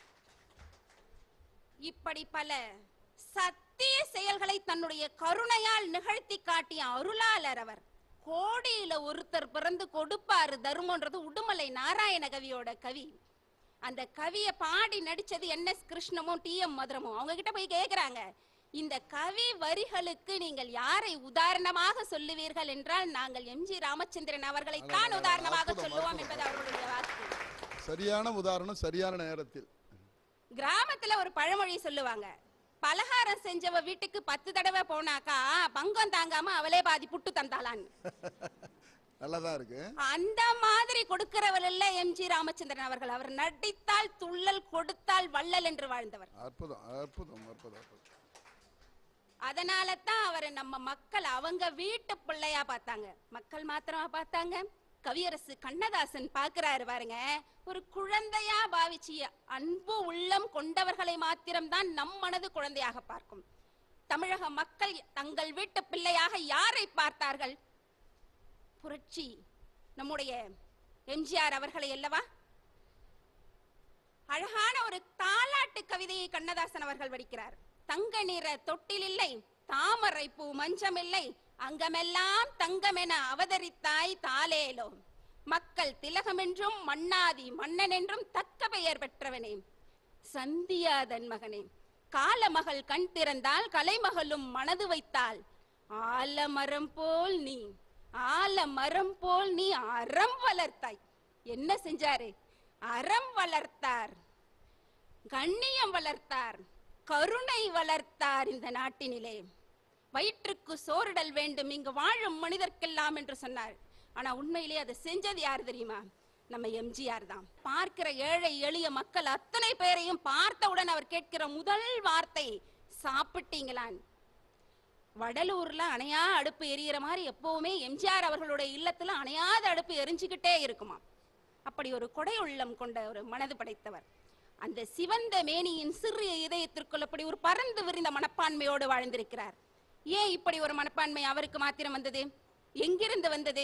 இப்படி பல சத்திய செயல்களை தன்னுடைய கருணையால் நிகழ்த்தி காட்டிய அருளாளர் அவர் கோடியில ஒருத்தர் பிறந்து கொடுப்பாரு தர்மன்றது உடுமலை நாராயண கவியோட கவி அந்த கவியை பாடி நடிச்சது என் எஸ் கிருஷ்ணமும் டி எம் மதுரமும் அவங்க கிட்ட போய் கேக்குறாங்க இந்த கவி வரிகளுக்கு நீங்கள் யாரை உதாரணமாக சொல்லுவீர்கள் என்றால் நாங்கள் எம்ஜி ராமச்சந்திரன் அவர்களை தான் அதான், உதாரணமாக அற்புதம், சொல்லுவோம் அற்புதம். என்பது அவர்களுடைய வாக்கு சரியான உதாரணம் சரியான நேரத்தில் கிராமத்துல ஒரு பழமொழி சொல்லுவாங்க பலகாரம் செஞ்சவ வீட்டுக்கு பத்து தடவை போனாக்கா பங்கம் தாங்காம அவளே பாதி புட்டு தந்தாளான்னு நல்லதா இருக்கு அந்த மாதிரி கொடுக்கிறவள் இல்ல எம்ஜி ராமச்சந்திரன் அவர்கள் அவர் நடித்தால் துள்ளல் கொடுத்தால் வள்ளல் என்று வாழ்ந்தவர் அற்புதம் அற்புதம் அற்புதம் அற்புதம் அதனால தான் அவரை நம்ம மக்கள் அவங்க வீட்டு பிள்ளையா பார்த்தாங்க மக்கள் மாத்திரமா பார்த்தாங்க கவியரசு கண்ணதாசன் பார்க்கிறாரு பாருங்க ஒரு குழந்தையா பாவிச்சு அன்பு உள்ளம் கொண்டவர்களை மாத்திரம்தான் நம் மனது குழந்தையாக பார்க்கும் தமிழக மக்கள் தங்கள் வீட்டு பிள்ளையாக யாரை பார்த்தார்கள் புரட்சி நம்முடைய எம்ஜிஆர் அவர்களை அல்லவா அழகான ஒரு தாலாட்டு கவிதையை கண்ணதாசன் அவர்கள் வடிக்கிறார் தங்க நிற தொட்டில் இல்லை தாமரை பூ மஞ்சம் இல்லை அங்கமெல்லாம் தங்கமென அவதரித்தாய் தாலேலோ மக்கள் திலகமென்றும் மன்னாதி மன்னன் என்றும் தக்க பெயர் பெற்றவனே சந்தியாதன் மகனே காலமகள் கண் திறந்தால் கலைமகளும் மனது வைத்தால் ஆலமரம் போல் நீ ஆலமரம் போல் நீ அறம் வளர்த்தாய் என்ன செஞ்சாரு அறம் வளர்த்தார் கண்ணியம் வளர்த்தார் கருணை வளர்த்தார் இந்த நாட்டினிலே வயிற்றுக்கு சோறிடல் வேண்டும் இங்கு வாழும் மனிதர்க்கெல்லாம் என்று சொன்னார் ஆனா உண்மையிலே அதை செஞ்சது யார் தெரியுமா நம்ம எம்ஜிஆர் தான் பார்க்கிற ஏழை எளிய மக்கள் அத்தனை பேரையும் பார்த்தவுடன் அவர் கேட்கிற முதல் வார்த்தை சாப்பிட்டீங்களான் வடலூர்ல அணையா அடுப்பு எரியிற மாதிரி எப்பவுமே எம்ஜிஆர் அவர்களுடைய இல்லத்துல அணையாத அடுப்பு எரிஞ்சுக்கிட்டே இருக்குமா அப்படி ஒரு கொடை உள்ளம் கொண்ட ஒரு மனது படைத்தவர் அந்த சிவந்த மேனியின் சிறிய இதயத்திற்குள் அப்படி ஒரு பறந்து விரிந்த மனப்பான்மையோடு வாழ்ந்திருக்கிறார் ஏன் இப்படி ஒரு மனப்பான்மை அவருக்கு மாத்திரம் வந்தது எங்கிருந்து வந்தது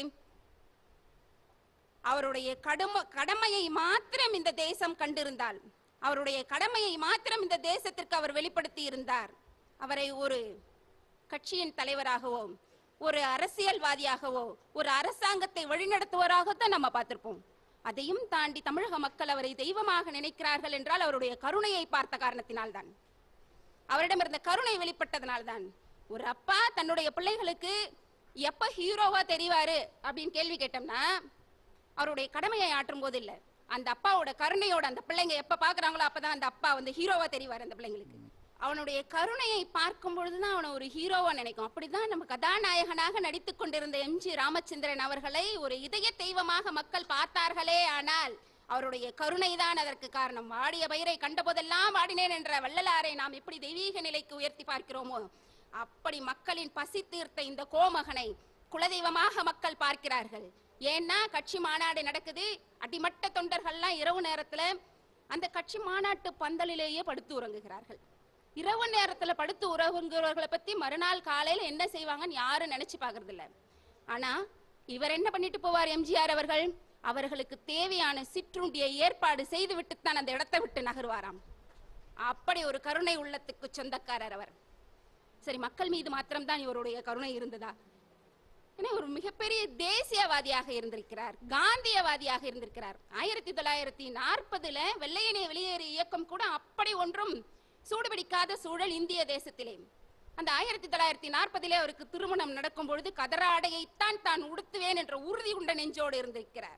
அவருடைய கடும கடமையை மாத்திரம் இந்த தேசம் கண்டிருந்தால் அவருடைய கடமையை மாத்திரம் இந்த தேசத்திற்கு அவர் வெளிப்படுத்தி இருந்தார் அவரை ஒரு கட்சியின் தலைவராகவோ ஒரு அரசியல்வாதியாகவோ ஒரு அரசாங்கத்தை வழிநடத்துவராகத்தான் நம்ம பார்த்திருப்போம் அதையும் தாண்டி தமிழக மக்கள் அவரை தெய்வமாக நினைக்கிறார்கள் என்றால் அவருடைய கருணையை பார்த்த காரணத்தினால்தான் அவரிடம் இருந்த கருணை வெளிப்பட்டதனால்தான் ஒரு அப்பா தன்னுடைய பிள்ளைகளுக்கு எப்ப ஹீரோவா தெரிவாரு அப்படின்னு கேள்வி கேட்டோம்னா அவருடைய கடமையை ஆற்றும் போது இல்ல அந்த அப்பாவோட கருணையோட அந்த பிள்ளைங்க எப்ப பாக்குறாங்களோ அப்பதான் அந்த அப்பா வந்து ஹீரோவா தெரிவார் அந்த பிள்ளைங்களுக்கு அவனுடைய கருணையை பார்க்கும் பொழுதுதான் அவனை ஒரு ஹீரோவா நினைக்கும் அப்படிதான் நம்ம கதாநாயகனாக நடித்துக் கொண்டிருந்த எம்ஜி ராமச்சந்திரன் அவர்களை ஒரு இதய தெய்வமாக மக்கள் பார்த்தார்களே ஆனால் அவருடைய கருணைதான் அதற்கு காரணம் வாடிய பயிரை கண்டபோதெல்லாம் வாடினேன் என்ற வள்ளலாரை நாம் எப்படி தெய்வீக நிலைக்கு உயர்த்தி பார்க்கிறோமோ அப்படி மக்களின் பசி தீர்த்த இந்த கோமகனை குலதெய்வமாக மக்கள் பார்க்கிறார்கள் ஏன்னா கட்சி மாநாடு நடக்குது அடிமட்ட தொண்டர்கள்லாம் இரவு நேரத்துல அந்த கட்சி மாநாட்டு பந்தலிலேயே படுத்து உறங்குகிறார்கள் இரவு நேரத்துல படுத்து உறங்குறவர்களை பத்தி மறுநாள் காலையில என்ன செய்வாங்கன்னு யாரும் நினைச்சு பாக்குறது இல்ல ஆனா இவர் என்ன பண்ணிட்டு போவார் எம்ஜிஆர் அவர்கள் அவர்களுக்கு தேவையான சிற்றுண்டியை ஏற்பாடு செய்து விட்டுத்தான் அந்த இடத்தை விட்டு நகருவாராம் அப்படி ஒரு கருணை உள்ளத்துக்கு சொந்தக்காரர் அவர் சரி மக்கள் மீது மாத்திரம்தான் இவருடைய கருணை இருந்ததா ஏன்னா ஒரு மிகப்பெரிய தேசியவாதியாக இருந்திருக்கிறார் காந்தியவாதியாக இருந்திருக்கிறார் ஆயிரத்தி தொள்ளாயிரத்தி நாற்பதுல வெள்ளையனே வெளியேறு இயக்கம் கூட அப்படி ஒன்றும் சூடுபிடிக்காத சூழல் இந்திய தேசத்திலே அந்த ஆயிரத்தி தொள்ளாயிரத்தி நாற்பதிலே அவருக்கு திருமணம் நடக்கும் பொழுது கதர ஆடையைத்தான் தான் உடுத்துவேன் என்ற உறுதி கொண்ட நெஞ்சோடு இருந்திருக்கிறார்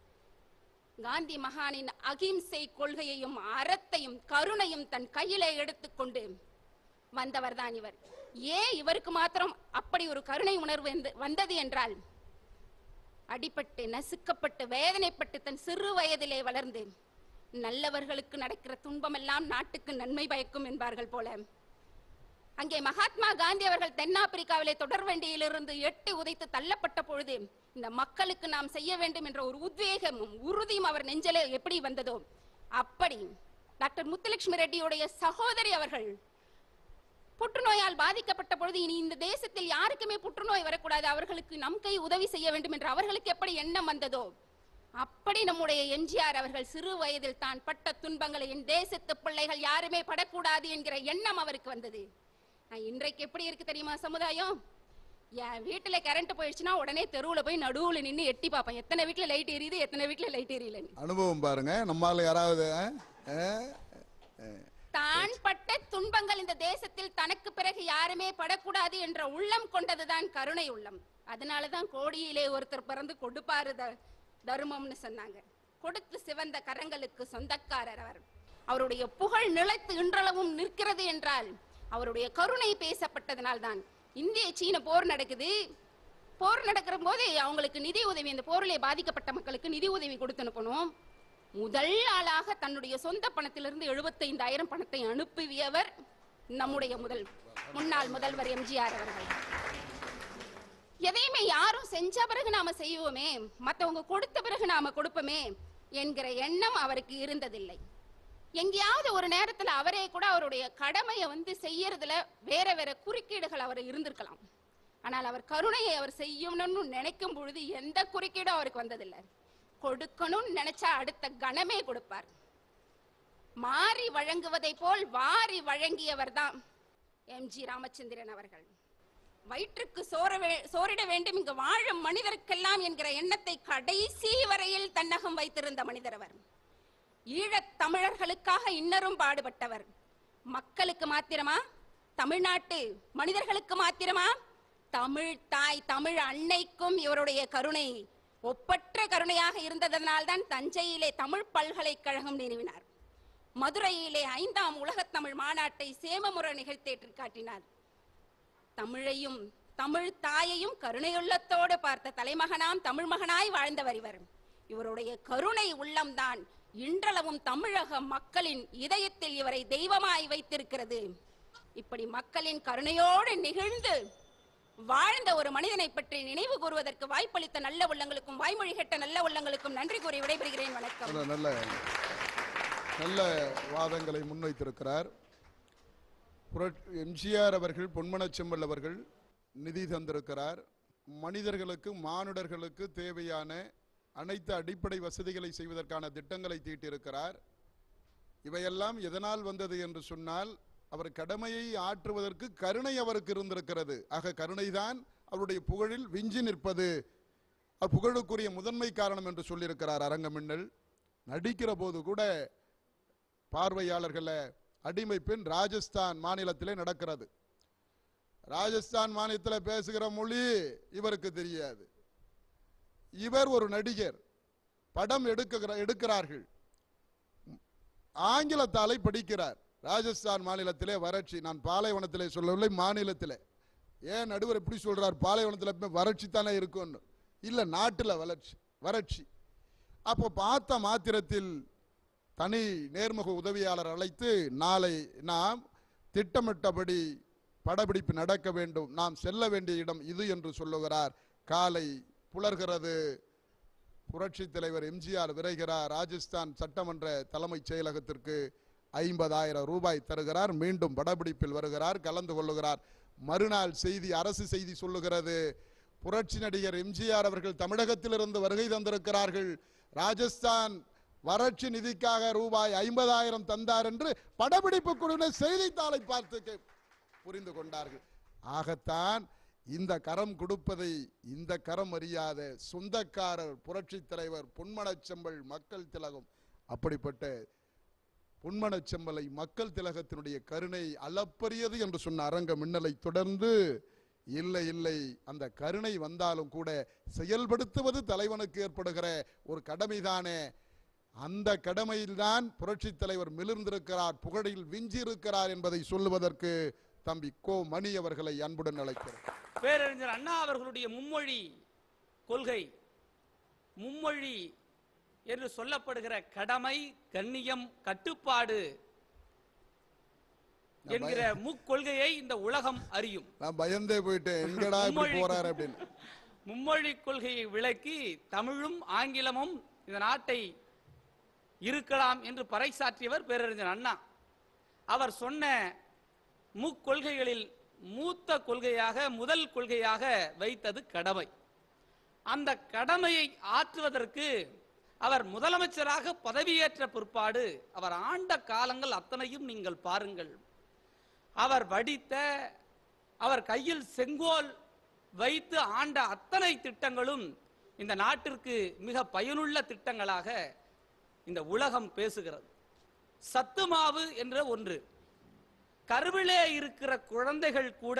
காந்தி மகானின் அகிம்சை கொள்கையையும் அறத்தையும் கருணையும் தன் கையிலே எடுத்துக்கொண்டு வந்தவர் தான் இவர் ஏன் இவருக்கு மாத்திரம் அப்படி ஒரு கருணை உணர்வு வந்து- வந்தது என்றால் அடிபட்டு நசுக்கப்பட்டு வேதனைப்பட்டு தன் சிறு வயதிலே வளர்ந்து நல்லவர்களுக்கு நடக்கிற துன்பமெல்லாம் நாட்டுக்கு நன்மை பயக்கும் என்பார்கள் போல அங்கே மகாத்மா காந்தி அவர்கள் தென்னாப்பிரிக்காவிலே தொடர்வண்டியிலிருந்து எட்டி உதைத்து தள்ளப்பட்ட பொழுது இந்த மக்களுக்கு நாம் செய்ய வேண்டும் என்ற ஒரு உத்வேகமும் உறுதியும் அவர் நெஞ்சிலே எப்படி வந்ததோ அப்படி டாக்டர் முத்துலட்சுமி ரெட்டியுடைய சகோதரி அவர்கள் புற்றுநோயால் பாதிக்கப்பட்ட பொழுது இனி இந்த தேசத்தில் யாருக்குமே புற்றுநோய் வரக்கூடாது அவர்களுக்கு நம் கை உதவி செய்ய வேண்டும் என்று அவர்களுக்கு எப்படி எண்ணம் வந்ததோ அப்படி நம்முடைய எம்ஜிஆர் அவர்கள் சிறு வயதில் தான் பட்ட துன்பங்களை என் தேசத்து பிள்ளைகள் யாருமே படக்கூடாது என்கிற எண்ணம் அவருக்கு வந்தது நான் இன்றைக்கு எப்படி இருக்கு தெரியுமா சமுதாயம் என் வீட்டுல கரண்ட் போயிடுச்சுன்னா உடனே தெருவுல போய் நடுவுல நின்னு எட்டி பார்ப்பேன் எத்தனை வீட்டுல லைட் எரியுது எத்தனை வீட்டுல லைட் எரியலன்னு அனுபவம் பாருங்க நம்மால யாராவது ஆ? ஆ? ஆ. தான் பட்ட துன்பங்கள் இந்த தேசத்தில் தனக்கு பிறகு யாருமே படக்கூடாது என்ற உள்ளம் கொண்டதுதான் கருணை உள்ளம் அதனாலதான் கோடியிலே ஒருத்தர் பிறந்து கொடுப்பாரு த- தர்மம்னு சொன்னாங்க கொடுத்து சிவந்த கரங்களுக்கு சொந்தக்காரர் அவர் அவருடைய புகழ் நிலைத்து இன்றளவும் நிற்கிறது என்றால் அவருடைய கருணை பேசப்பட்டதனால்தான் இந்திய சீன போர் நடக்குது போர் நடக்கிற போது அவங்களுக்கு நிதி உதவி இந்த போரிலே பாதிக்கப்பட்ட மக்களுக்கு நிதி உதவி கொடுத்து அனுப்பணும் முதல் ஆளாக தன்னுடைய சொந்த பணத்திலிருந்து எழுபத்தைந்தாயிரம் பணத்தை அனுப்பியவர் நம்முடைய முதல் முன்னாள் முதல்வர் எம்ஜிஆர் அவர்கள் எதையுமே யாரும் செஞ்ச பிறகு நாம செய்வோமே மத்தவங்க கொடுத்த பிறகு நாம கொடுப்போமே என்கிற எண்ணம் அவருக்கு இருந்ததில்லை எங்கேயாவது ஒரு நேரத்துல அவரே கூட அவருடைய கடமையை வந்து செய்யறதுல வேற வேற குறுக்கீடுகள் அவர் இருந்திருக்கலாம் ஆனால் அவர் கருணையை அவர் செய்யணும்னு நினைக்கும் பொழுது எந்த குறுக்கீடும் அவருக்கு வந்ததில்லை கொடுக்கணும்னு நினைச்சா அடுத்த கணமே கொடுப்பார் மாறி வழங்குவதை போல் வாரி வழங்கியவர் தான் எம்ஜி ராமச்சந்திரன் அவர்கள் வயிற்றுக்கு சோற வே- சோறிட வேண்டும் இங்கு வாழும் மனிதருக்கெல்லாம் என்கிற எண்ணத்தை கடைசி வரையில் தன்னகம் வைத்திருந்த மனிதர் அவர் ஈழத் தமிழர்களுக்காக இன்னரும் பாடுபட்டவர் மக்களுக்கு மாத்திரமா தமிழ்நாட்டு மனிதர்களுக்கு மாத்திரமா தமிழ் தாய் தமிழ் அன்னைக்கும் இவருடைய கருணை ஒப்பற்ற கருணையாக இருந்ததனால்தான் தஞ்சையிலே தமிழ் பல்கலைக்கழகம் நிறுவினார் மதுரையிலே ஐந்தாம் உலகத் தமிழ் மாநாட்டை சேமமுறை நிகழ்த்தேற்றி காட்டினார் தமிழையும் தமிழ் தாயையும் கருணையுள்ளத்தோடு பார்த்த தலைமகனாம் தமிழ் மகனாய் வாழ்ந்தவர் இவர் இவருடைய கருணை உள்ளம்தான் இன்றளவும் தமிழக மக்களின் இதயத்தில் இவரை தெய்வமாய் வைத்திருக்கிறது இப்படி மக்களின் கருணையோடு நிகழ்ந்து வாழ்ந்த ஒரு மனிதனை பற்றி நினைவு கூறுவதற்கு வாய்ப்பளித்த நல்ல உள்ளங்களுக்கும் வாய்மொழி கெட்ட நல்ல உள்ளங்களுக்கும் நன்றி கூறி விடைபெறுகிறேன் வணக்கம் நல்ல நல்ல நல்ல வாதங்களை முன்வைத்திருக்கிறார் புரட்- எம்ஜிஆர் அவர்கள் பொன்மனச்செம்மல் அவர்கள் நிதி தந்திருக்கிறார் மனிதர்களுக்கு மானுடர்களுக்கு தேவையான அனைத்து அடிப்படை வசதிகளை செய்வதற்கான திட்டங்களை தீட்டியிருக்கிறார் இவையெல்லாம் எதனால் வந்தது என்று சொன்னால் அவர் கடமையை ஆற்றுவதற்கு கருணை அவருக்கு இருந்திருக்கிறது ஆக கருணைதான் அவருடைய புகழில் விஞ்சி நிற்பது அவர் புகழுக்குரிய முதன்மை காரணம் என்று சொல்லியிருக்கிறார் அரங்கமின்னல் நடிக்கிற போது கூட பார்வையாளர்கள அடிமை பெண் ராஜஸ்தான் மாநிலத்திலே நடக்கிறது ராஜஸ்தான் மாநிலத்தில் பேசுகிற மொழி இவருக்கு தெரியாது இவர் ஒரு நடிகர் படம் எடுக்குகிற எடுக்கிறார்கள் ஆங்கிலத்தாலை படிக்கிறார் ராஜஸ்தான் மாநிலத்திலே வறட்சி நான் பாலைவனத்திலே சொல்லவில்லை மாநிலத்திலே ஏன் நடுவர் எப்படி சொல்றார் பாலைவனத்தில் எப்பவுமே வறட்சி தானே இருக்கும்னு இல்ல நாட்டுல வளர்ச்சி வறட்சி அப்போ பார்த்த மாத்திரத்தில் தனி நேர்முக உதவியாளர் அழைத்து நாளை நாம் திட்டமிட்டபடி படப்பிடிப்பு நடக்க வேண்டும் நாம் செல்ல வேண்டிய இடம் இது என்று சொல்லுகிறார் காலை புலர்கிறது புரட்சி தலைவர் எம்ஜிஆர் விரைகிறார் ராஜஸ்தான் சட்டமன்ற தலைமைச் செயலகத்திற்கு ஐம்பதாயிரம் ரூபாய் தருகிறார் மீண்டும் படப்பிடிப்பில் வருகிறார் கலந்து கொள்ளுகிறார் மறுநாள் செய்தி அரசு செய்தி சொல்லுகிறது புரட்சி நடிகர் எம்ஜிஆர் அவர்கள் தமிழகத்திலிருந்து வருகை தந்திருக்கிறார்கள் ராஜஸ்தான் வறட்சி நிதிக்காக ரூபாய் ஐம்பதாயிரம் தந்தார் என்று படப்பிடிப்பு குழுவினர் செய்தித்தாளை பார்த்து கே- புரிந்து கொண்டார்கள் ஆகத்தான் இந்த கரம் கொடுப்பதை இந்த கரம் அறியாத சொந்தக்காரர் புரட்சி தலைவர் பொன்மனச்செம்பல் மக்கள் திலகம் அப்படிப்பட்ட பொன்மனச்செம்பலை மக்கள் திலகத்தினுடைய கருணை அளப்பரியது என்று சொன்ன அரங்க மின்னலை தொடர்ந்து இல்லை இல்லை அந்த கருணை வந்தாலும் கூட செயல்படுத்துவது தலைவனுக்கு ஏற்படுகிற ஒரு கடமைதானே அந்த கடமையில்தான் புரட்சி தலைவர் மிளிர்ந்திருக்கிறார் புகழில் விஞ்சி இருக்கிறார் என்பதை சொல்லுவதற்கு தம்பி கோ மணி அவர்களை அன்புடன் அழைக்கிறேன் பேரறிஞர் அண்ணா அவர்களுடைய மும்மொழி கொள்கை மும்மொழி என்று சொல்லப்படுகிற கடமை கண்ணியம் கட்டுப்பாடு என்கிற முக்கொள்கையை இந்த உலகம் அறியும் நான் பயந்தே போயிட்டேன் எங்கடா இப்படி மும்மொழி. போறாரு அப்படின்னு மும்மொழி கொள்கையை விளக்கி தமிழும் ஆங்கிலமும் இந்த நாட்டை இருக்கலாம் என்று பறைசாற்றியவர் பேரறிஞர் அண்ணா அவர் சொன்ன முக்கொள்கைகளில் மூத்த கொள்கையாக முதல் கொள்கையாக வைத்தது கடமை அந்த கடமையை ஆற்றுவதற்கு அவர் முதலமைச்சராக பதவியேற்ற பிற்பாடு அவர் ஆண்ட காலங்கள் அத்தனையும் நீங்கள் பாருங்கள் அவர் வடித்த அவர் கையில் செங்கோல் வைத்து ஆண்ட அத்தனை திட்டங்களும் இந்த நாட்டிற்கு மிக பயனுள்ள திட்டங்களாக இந்த உலகம் பேசுகிறது சத்து மாவு என்ற ஒன்று கருவிலே இருக்கிற குழந்தைகள் கூட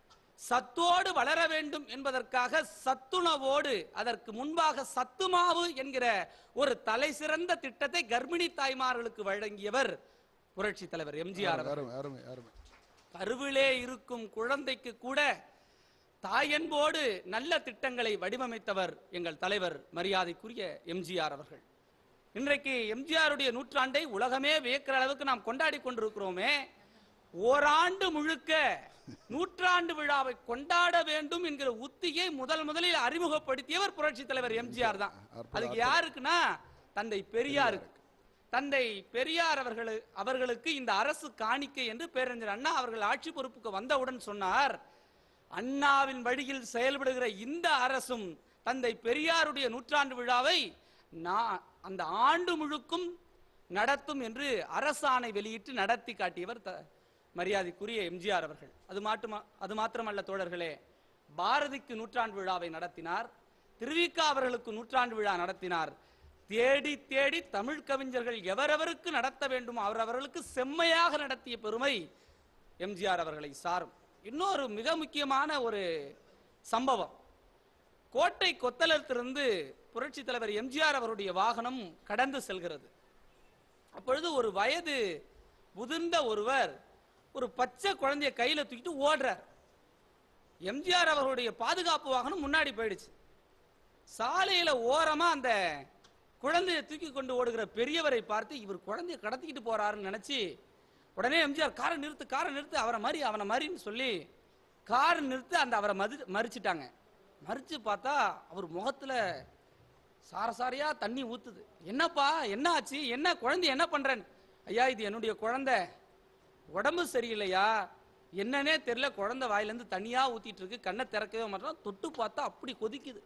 சத்தோடு வளர வேண்டும் என்பதற்காக சத்துணவோடு அதற்கு முன்பாக சத்து மாவு என்கிற ஒரு தலை சிறந்த திட்டத்தை கர்ப்பிணி தாய்மார்களுக்கு வழங்கியவர் புரட்சி தலைவர் எம்ஜிஆர் அவர்கள். அருமை அருமை அருமை கருவிலே இருக்கும் குழந்தைக்கு கூட தாயன்போடு நல்ல திட்டங்களை வடிவமைத்தவர் எங்கள் தலைவர் மரியாதைக்குரிய எம்ஜிஆர் அவர்கள் இன்றைக்கு எம்ஜிஆருடைய நூற்றாண்டை உலகமே வியக்கிற அளவுக்கு நாம் கொண்டாடி கொண்டிருக்கிறோமே ஓராண்டு முழுக்க நூற்றாண்டு விழாவை கொண்டாட வேண்டும் என்கிற உத்தியை முதல் முதலில் அறிமுகப்படுத்தியவர் புரட்சி தலைவர் எம்ஜிஆர் தான் அற்புதம், அதுக்கு யாருக்குன்னா தந்தை பெரியாருக்கு தந்தை பெரியார் அவர்கள் அவர்களுக்கு இந்த அரசு காணிக்கை என்று பேரறிஞர் அண்ணா அவர்கள் ஆட்சி பொறுப்புக்கு வந்தவுடன் சொன்னார் அண்ணாவின் வழியில் செயல்படுகிற இந்த அரசும் தந்தை பெரியாருடைய நூற்றாண்டு விழாவை நான் அந்த ஆண்டு முழுக்கும் நடத்தும் என்று அரசாணை வெளியிட்டு நடத்தி காட்டியவர் த- மரியாதைக்குரிய எம்ஜிஆர் அவர்கள் அது மாட்டுமா அது மாத்திரமல்ல தோழர்களே பாரதிக்கு நூற்றாண்டு விழாவை நடத்தினார் திருவிக்கா அவர்களுக்கு நூற்றாண்டு விழா நடத்தினார் தேடி தேடி தமிழ் கவிஞர்கள் எவரவருக்கு நடத்த வேண்டுமோ அவரவர்களுக்கு செம்மையாக நடத்திய பெருமை எம்ஜிஆர் அவர்களை சாரும் இன்னொரு மிக முக்கியமான ஒரு சம்பவம் கோட்டை கொத்தளத்திலிருந்து புரட்சி தலைவர் எம்ஜிஆர் அவருடைய வாகனம் கடந்து செல்கிறது அப்பொழுது ஒரு வயது முதிர்ந்த ஒருவர் ஒரு பச்சை குழந்தைய கையில தூக்கிட்டு ஓடுறார் எம்ஜிஆர் அவர்களுடைய பாதுகாப்பு வாகனம் முன்னாடி போயிடுச்சு சாலையில ஓரமா அந்த குழந்தையை தூக்கி கொண்டு ஓடுகிற பெரியவரை பார்த்து இவர் குழந்தைய கடத்திக்கிட்டு போறாருன்னு நினைச்சு உடனே எம்ஜிஆர் காரை நிறுத்து காரை நிறுத்து அவரை மாதிரி அவனை மாதிரின்னு சொல்லி காரை நிறுத்து அந்த அவரை மது மறிச்சிட்டாங்க மறிச்சு பார்த்தா அவர் முகத்துல சாரசாரியா தண்ணி ஊத்துது என்னப்பா என்ன ஆச்சு என்ன குழந்தை என்ன பண்றேன் ஐயா இது என்னுடைய குழந்தை உடம்பு சரியில்லையா என்னன்னே தெரியல குழந்தை வாயிலேருந்து தனியா ஊத்திட்டு இருக்கு கண்ணை திறக்கவே மாட்டோம் தொட்டு பார்த்தா அப்படி கொதிக்குது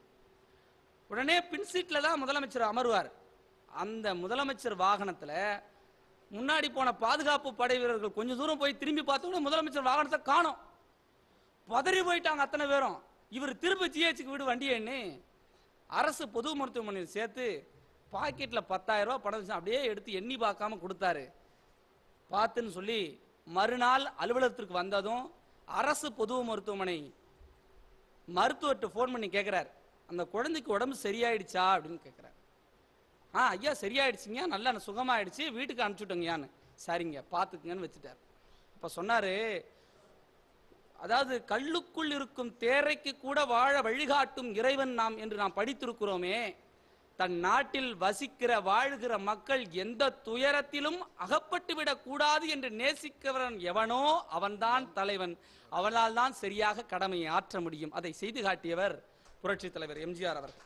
உடனே பின் சீட்ல தான் முதலமைச்சர் அமர்வார் அந்த முதலமைச்சர் வாகனத்துல முன்னாடி போன பாதுகாப்பு படை வீரர்கள் கொஞ்சம் தூரம் போய் திரும்பி பார்த்தோம்னா முதலமைச்சர் வாகனத்தை காணோம் பதறி போயிட்டாங்க அத்தனை பேரும் இவர் திரும்ப ஜிஹெச்சுக்கு விடு வண்டியேன்னு அரசு பொது மருத்துவமனையில் சேர்த்து பாக்கெட்ல பத்தாயிரம் ரூபாய் பணம் வச்சு அப்படியே எடுத்து எண்ணி பார்க்காம கொடுத்தாரு பார்த்துன்னு சொல்லி மறுநாள் அலுவலகத்திற்கு வந்ததும் அரசு பொது மருத்துவமனை மருத்துவர்கிட்ட ஃபோன் பண்ணி கேட்குறாரு அந்த குழந்தைக்கு உடம்பு சரியாயிடுச்சா அப்படின்னு கேட்குறாரு ஆ ஐயா சரியாயிடுச்சுங்க நல்லா சுகமாயிடுச்சு வீட்டுக்கு அனுப்பிச்சுட்டோங்கயான்னு சரிங்க பார்த்துக்குங்கன்னு வச்சுட்டார் இப்போ சொன்னாரு அதாவது கல்லுக்குள் இருக்கும் தேரைக்கு கூட வாழ வழிகாட்டும் இறைவன் நாம் என்று நாம் படித்திருக்கிறோமே தன் நாட்டில் வசிக்கிற வாழ்கிற மக்கள் எந்த துயரத்திலும் அகப்பட்டு விடக் கூடாது என்று நேசிக்கிறவன் எவனோ அவன்தான் தலைவன் அவனால் தான் சரியாக கடமையை ஆற்ற முடியும் அதை செய்து காட்டியவர் புரட்சி தலைவர் எம்ஜிஆர் அவர்கள்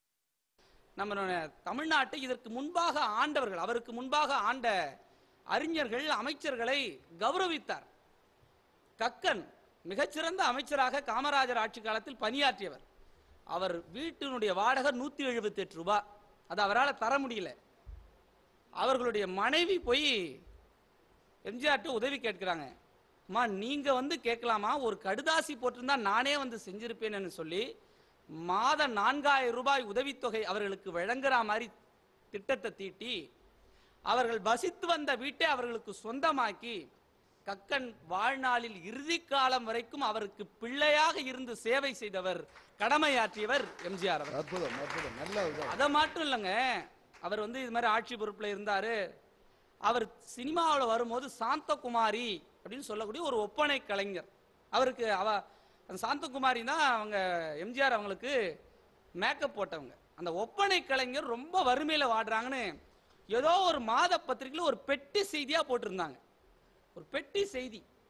நம்ம தமிழ்நாட்டை இதற்கு முன்பாக ஆண்டவர்கள் அவருக்கு முன்பாக ஆண்ட அறிஞர்கள் அமைச்சர்களை கௌரவித்தார் கக்கன் மிகச்சிறந்த அமைச்சராக காமராஜர் ஆட்சி காலத்தில் பணியாற்றியவர் அவர் வீட்டினுடைய வாடகை நூத்தி எழுபத்தி எட்டு ரூபாய் அது அவரால் தர முடியல அவர்களுடைய மனைவி போய் எம்ஜிஆர்ட்ட உதவி கேட்கிறாங்க அம்மா நீங்க வந்து கேட்கலாமா ஒரு கடுதாசி போட்டிருந்தா நானே வந்து செஞ்சிருப்பேன்னு சொல்லி மாத நான்காயிரம் ரூபாய் உதவித்தொகை அவர்களுக்கு வழங்குற மாதிரி திட்டத்தை தீட்டி அவர்கள் வசித்து வந்த வீட்டை அவர்களுக்கு சொந்தமாக்கி கக்கன் வாழ்நாளில் இறுதி காலம் வரைக்கும் அவருக்கு பிள்ளையாக இருந்து சேவை செய்தவர் கடமையாற்றியவர் எம்ஜிஆர் அவர் அற்புதம் அற்புதம் நல்ல இதா. அதை மட்டும் இல்லைங்க அவர் வந்து இது மாதிரி ஆட்சி பொறுப்புல இருந்தாரு அவர் சினிமாவில் வரும்போது சாந்தகுமாரி அப்படின்னு சொல்லக்கூடிய ஒரு ஒப்பனை கலைஞர் அவருக்கு அவ அந்த சாந்தகுமாரி தான் அவங்க எம்ஜிஆர் அவங்களுக்கு மேக்கப் போட்டவங்க அந்த ஒப்பனை கலைஞர் ரொம்ப வறுமையில வாடுறாங்கன்னு ஏதோ ஒரு மாத பத்திரிக்கையில் ஒரு பெட்டி செய்தியா போட்டிருந்தாங்க ஒரு பெட்டி செய்தி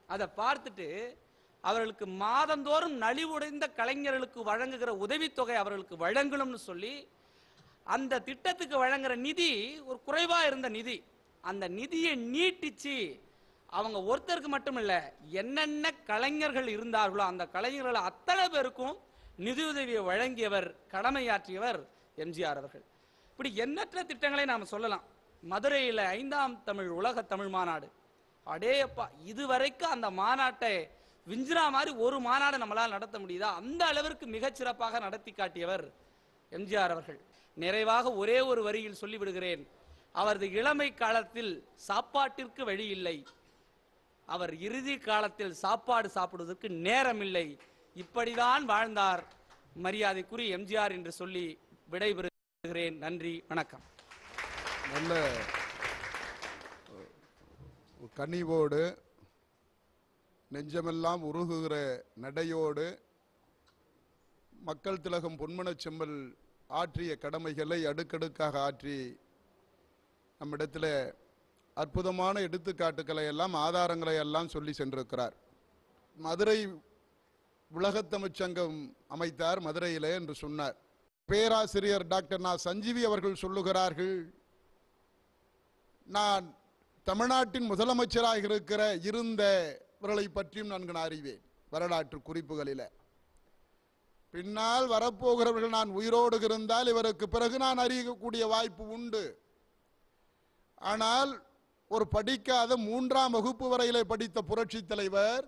அதை பார்த்துட்டு அவர்களுக்கு மாதந்தோறும் நலிவுடைந்த கலைஞர்களுக்கு வழங்குகிற உதவித்தொகை அவர்களுக்கு வழங்கணும்னு சொல்லி அந்த திட்டத்துக்கு வழங்குற நிதி ஒரு குறைவா இருந்த நிதி அந்த நிதியை நீட்டிச்சு அவங்க ஒருத்தருக்கு மட்டும் இல்ல என்னென்ன கலைஞர்கள் இருந்தார்களோ அந்த கலைஞர்கள் அத்தனை பேருக்கும் நிதியுதவியை வழங்கியவர் கடமையாற்றியவர் எம்ஜிஆர் அவர்கள் இப்படி எண்ணற்ற திட்டங்களை நாம் சொல்லலாம் மதுரையில் ஐந்தாம் தமிழ் உலக தமிழ் மாநாடு அடேயப்பா இதுவரைக்கும் அந்த மாநாட்டை விஞ்சிரா மாதிரி ஒரு மாநாடு நம்மளால் நடத்த முடியுதா அந்த அளவிற்கு மிகச்சிறப்பாக நடத்தி காட்டியவர் எம்ஜிஆர் அவர்கள் நிறைவாக ஒரே ஒரு வரியில் சொல்லிவிடுகிறேன் அவரது இளமை காலத்தில் சாப்பாட்டிற்கு வழி இல்லை அவர் இறுதி காலத்தில் சாப்பாடு சாப்பிடுவதற்கு நேரமில்லை இப்படிதான் வாழ்ந்தார் மரியாதைக்குரிய எம்ஜிஆர் என்று சொல்லி விடைபெறுகிறேன் நன்றி வணக்கம் நல்ல கனிவோடு நெஞ்சமெல்லாம் உருகுகிற நடையோடு மக்கள் திலகம் பொன்மனச் செம்மல் ஆற்றிய கடமைகளை அடுக்கடுக்காக ஆற்றி நம்மிடத்தில் அற்புதமான எடுத்துக்காட்டுக்களை எல்லாம் ஆதாரங்களை எல்லாம் சொல்லி சென்றிருக்கிறார் மதுரை உலகத்தமிழ்ச் சங்கம் அமைத்தார் மதுரையிலே என்று சொன்னார் பேராசிரியர் டாக்டர் நா சஞ்சீவி அவர்கள் சொல்லுகிறார்கள் நான் தமிழ்நாட்டின் முதலமைச்சராக இருக்கிற இருந்தவர்களை பற்றியும் நன்கு அறிவேன் வரலாற்று குறிப்புகளில் பின்னால் வரப்போகிறவர்கள் நான் உயிரோடு இருந்தால் இவருக்கு பிறகு நான் அறியக்கூடிய வாய்ப்பு உண்டு ஆனால் ஒரு படிக்காத மூன்றாம் வகுப்பு வரையிலே படித்த புரட்சி தலைவர்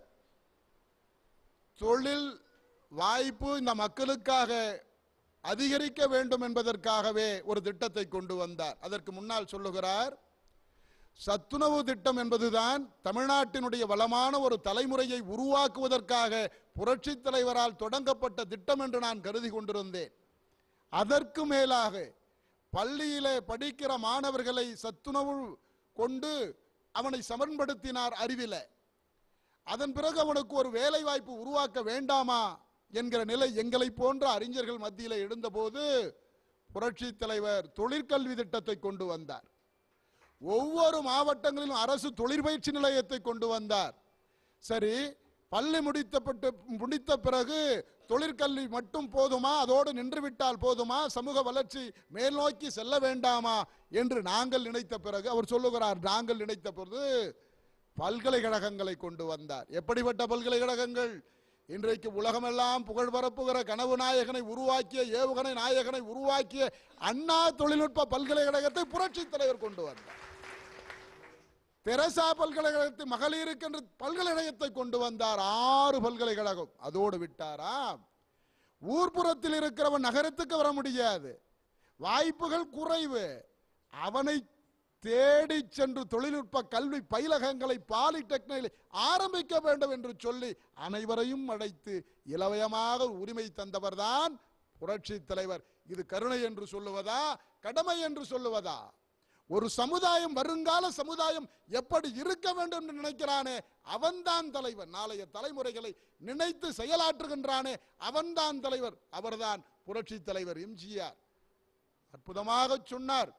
தொழில் வாய்ப்பு இந்த மக்களுக்காக அதிகரிக்க வேண்டும் என்பதற்காகவே ஒரு திட்டத்தை கொண்டு வந்தார் அதற்கு முன்னால் சொல்லுகிறார் சத்துணவு திட்டம் என்பதுதான் தமிழ்நாட்டினுடைய வளமான ஒரு தலைமுறையை உருவாக்குவதற்காக புரட்சி தலைவரால் தொடங்கப்பட்ட திட்டம் என்று நான் கருதி கொண்டிருந்தேன் அதற்கு மேலாக பள்ளியிலே படிக்கிற மாணவர்களை சத்துணவு கொண்டு அவனை சமன்படுத்தினார் அறிவில அதன் பிறகு அவனுக்கு ஒரு வேலை வாய்ப்பு உருவாக்க வேண்டாமா என்கிற நிலை எங்களை போன்ற அறிஞர்கள் மத்தியில் எழுந்தபோது புரட்சி தலைவர் தொழிற்கல்வி திட்டத்தை கொண்டு வந்தார் ஒவ்வொரு மாவட்டங்களிலும் அரசு தொழிற்பயிற்சி நிலையத்தை கொண்டு வந்தார் சரி பள்ளி முடித்தப்பட்டு முடித்த பிறகு தொழிற்கல்வி மட்டும் போதுமா அதோடு நின்று விட்டால் போதுமா சமூக வளர்ச்சி மேல் நோக்கி செல்ல வேண்டாமா என்று நாங்கள் நினைத்த பிறகு அவர் சொல்லுகிறார் நாங்கள் நினைத்த பொழுது பல்கலைக்கழகங்களை கொண்டு வந்தார் எப்படிப்பட்ட பல்கலைக்கழகங்கள் இன்றைக்கு உலகமெல்லாம் புகழ் பரப்புகிற கனவு நாயகனை உருவாக்கிய ஏவுகணை நாயகனை உருவாக்கிய அண்ணா தொழில்நுட்ப பல்கலைக்கழகத்தை புரட்சி தலைவர் கொண்டு வந்தார் தெரசா பல்கலைக்கழகத்தை மகளிருக்கு என்று பல்கலைக்கழகத்தை கொண்டு வந்தார் ஆறு பல்கலைக்கழகம் அதோடு விட்டாரா ஊர்ப்புறத்தில் இருக்கிறவன் நகரத்துக்கு வர முடியாது வாய்ப்புகள் குறைவு அவனை தேடி சென்று தொழில்நுட்ப கல்வி பயிலகங்களை பாலிடெக்னிக் ஆரம்பிக்க வேண்டும் என்று சொல்லி அனைவரையும் அழைத்து இலவயமாக உரிமை தந்தவர்தான் புரட்சி தலைவர் இது கருணை என்று சொல்லுவதா கடமை என்று சொல்லுவதா ஒரு சமுதாயம் வருங்கால சமுதாயம் எப்படி இருக்க வேண்டும் என்று நினைக்கிறானே அவன்தான் தலைவர் நாளைய தலைமுறைகளை நினைத்து செயலாற்றுகின்றானே அவன்தான் தலைவர் அவர்தான் புரட்சி தலைவர் எம்ஜிஆர் அற்புதமாக சொன்னார்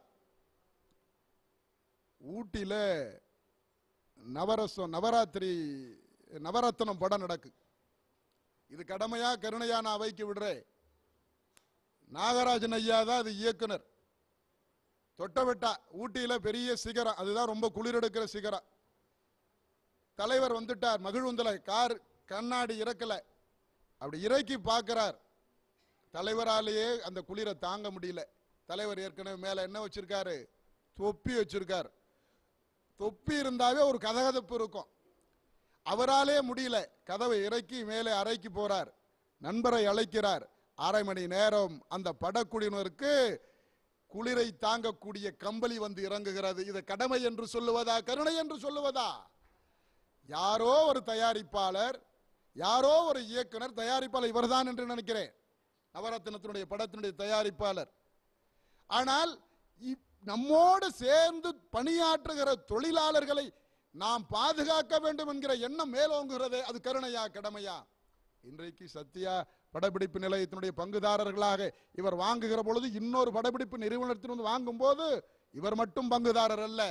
ஊட்டியில நவரசம் நவராத்திரி நவரத்னம் படம் நடக்கு இது கடமையா கருணையா நான் வைக்க விடுறேன் நாகராஜன் ஐயா தான் அது இயக்குனர் தொட்டபெட்டா ஊட்டியில பெரிய சிகரம் அதுதான் ரொம்ப குளிரெடுக்கிற சிகரம் தலைவர் வந்துட்டார் மகிழ்வுந்தல கார் கண்ணாடி இறக்கல அப்படி இறக்கி பார்க்கிறார் தலைவராலேயே அந்த குளிரை தாங்க முடியல தலைவர் ஏற்கனவே மேல என்ன வச்சிருக்காரு தொப்பி வச்சிருக்கார் தொப்பி இருந்தாவே ஒரு கதகதப்பு இருக்கும் அவராலே முடியல கதவை இறக்கி மேலே அறைக்கு போறார் நண்பரை அழைக்கிறார் அரை மணி நேரம் அந்த படக்குழுவினருக்கு குளிரை தாங்கக்கூடிய கம்பளி வந்து இறங்குகிறது இது கடமை என்று சொல்லுவதா கருணை என்று சொல்லுவதா யாரோ ஒரு தயாரிப்பாளர் யாரோ ஒரு இயக்குனர் தயாரிப்பாளர் இவர்தான் என்று நினைக்கிறேன் நவரத்னத்தினுடைய படத்தினுடைய தயாரிப்பாளர் ஆனால் இப்- நம்மோடு சேர்ந்து பணியாற்றுகிற தொழிலாளர்களை நாம் பாதுகாக்க வேண்டும் என்கிற எண்ணம் மேலோங்குகிறதே அது கருணையா கடமையா இன்றைக்கு சத்யா படப்பிடிப்பு நிலையத்தினுடைய பங்குதாரர்களாக இவர் வாங்குகிற பொழுது இன்னொரு படப்பிடிப்பு நிறுவனத்திலிருந்து வாங்கும் போது இவர் மட்டும் பங்குதாரர் அல்ல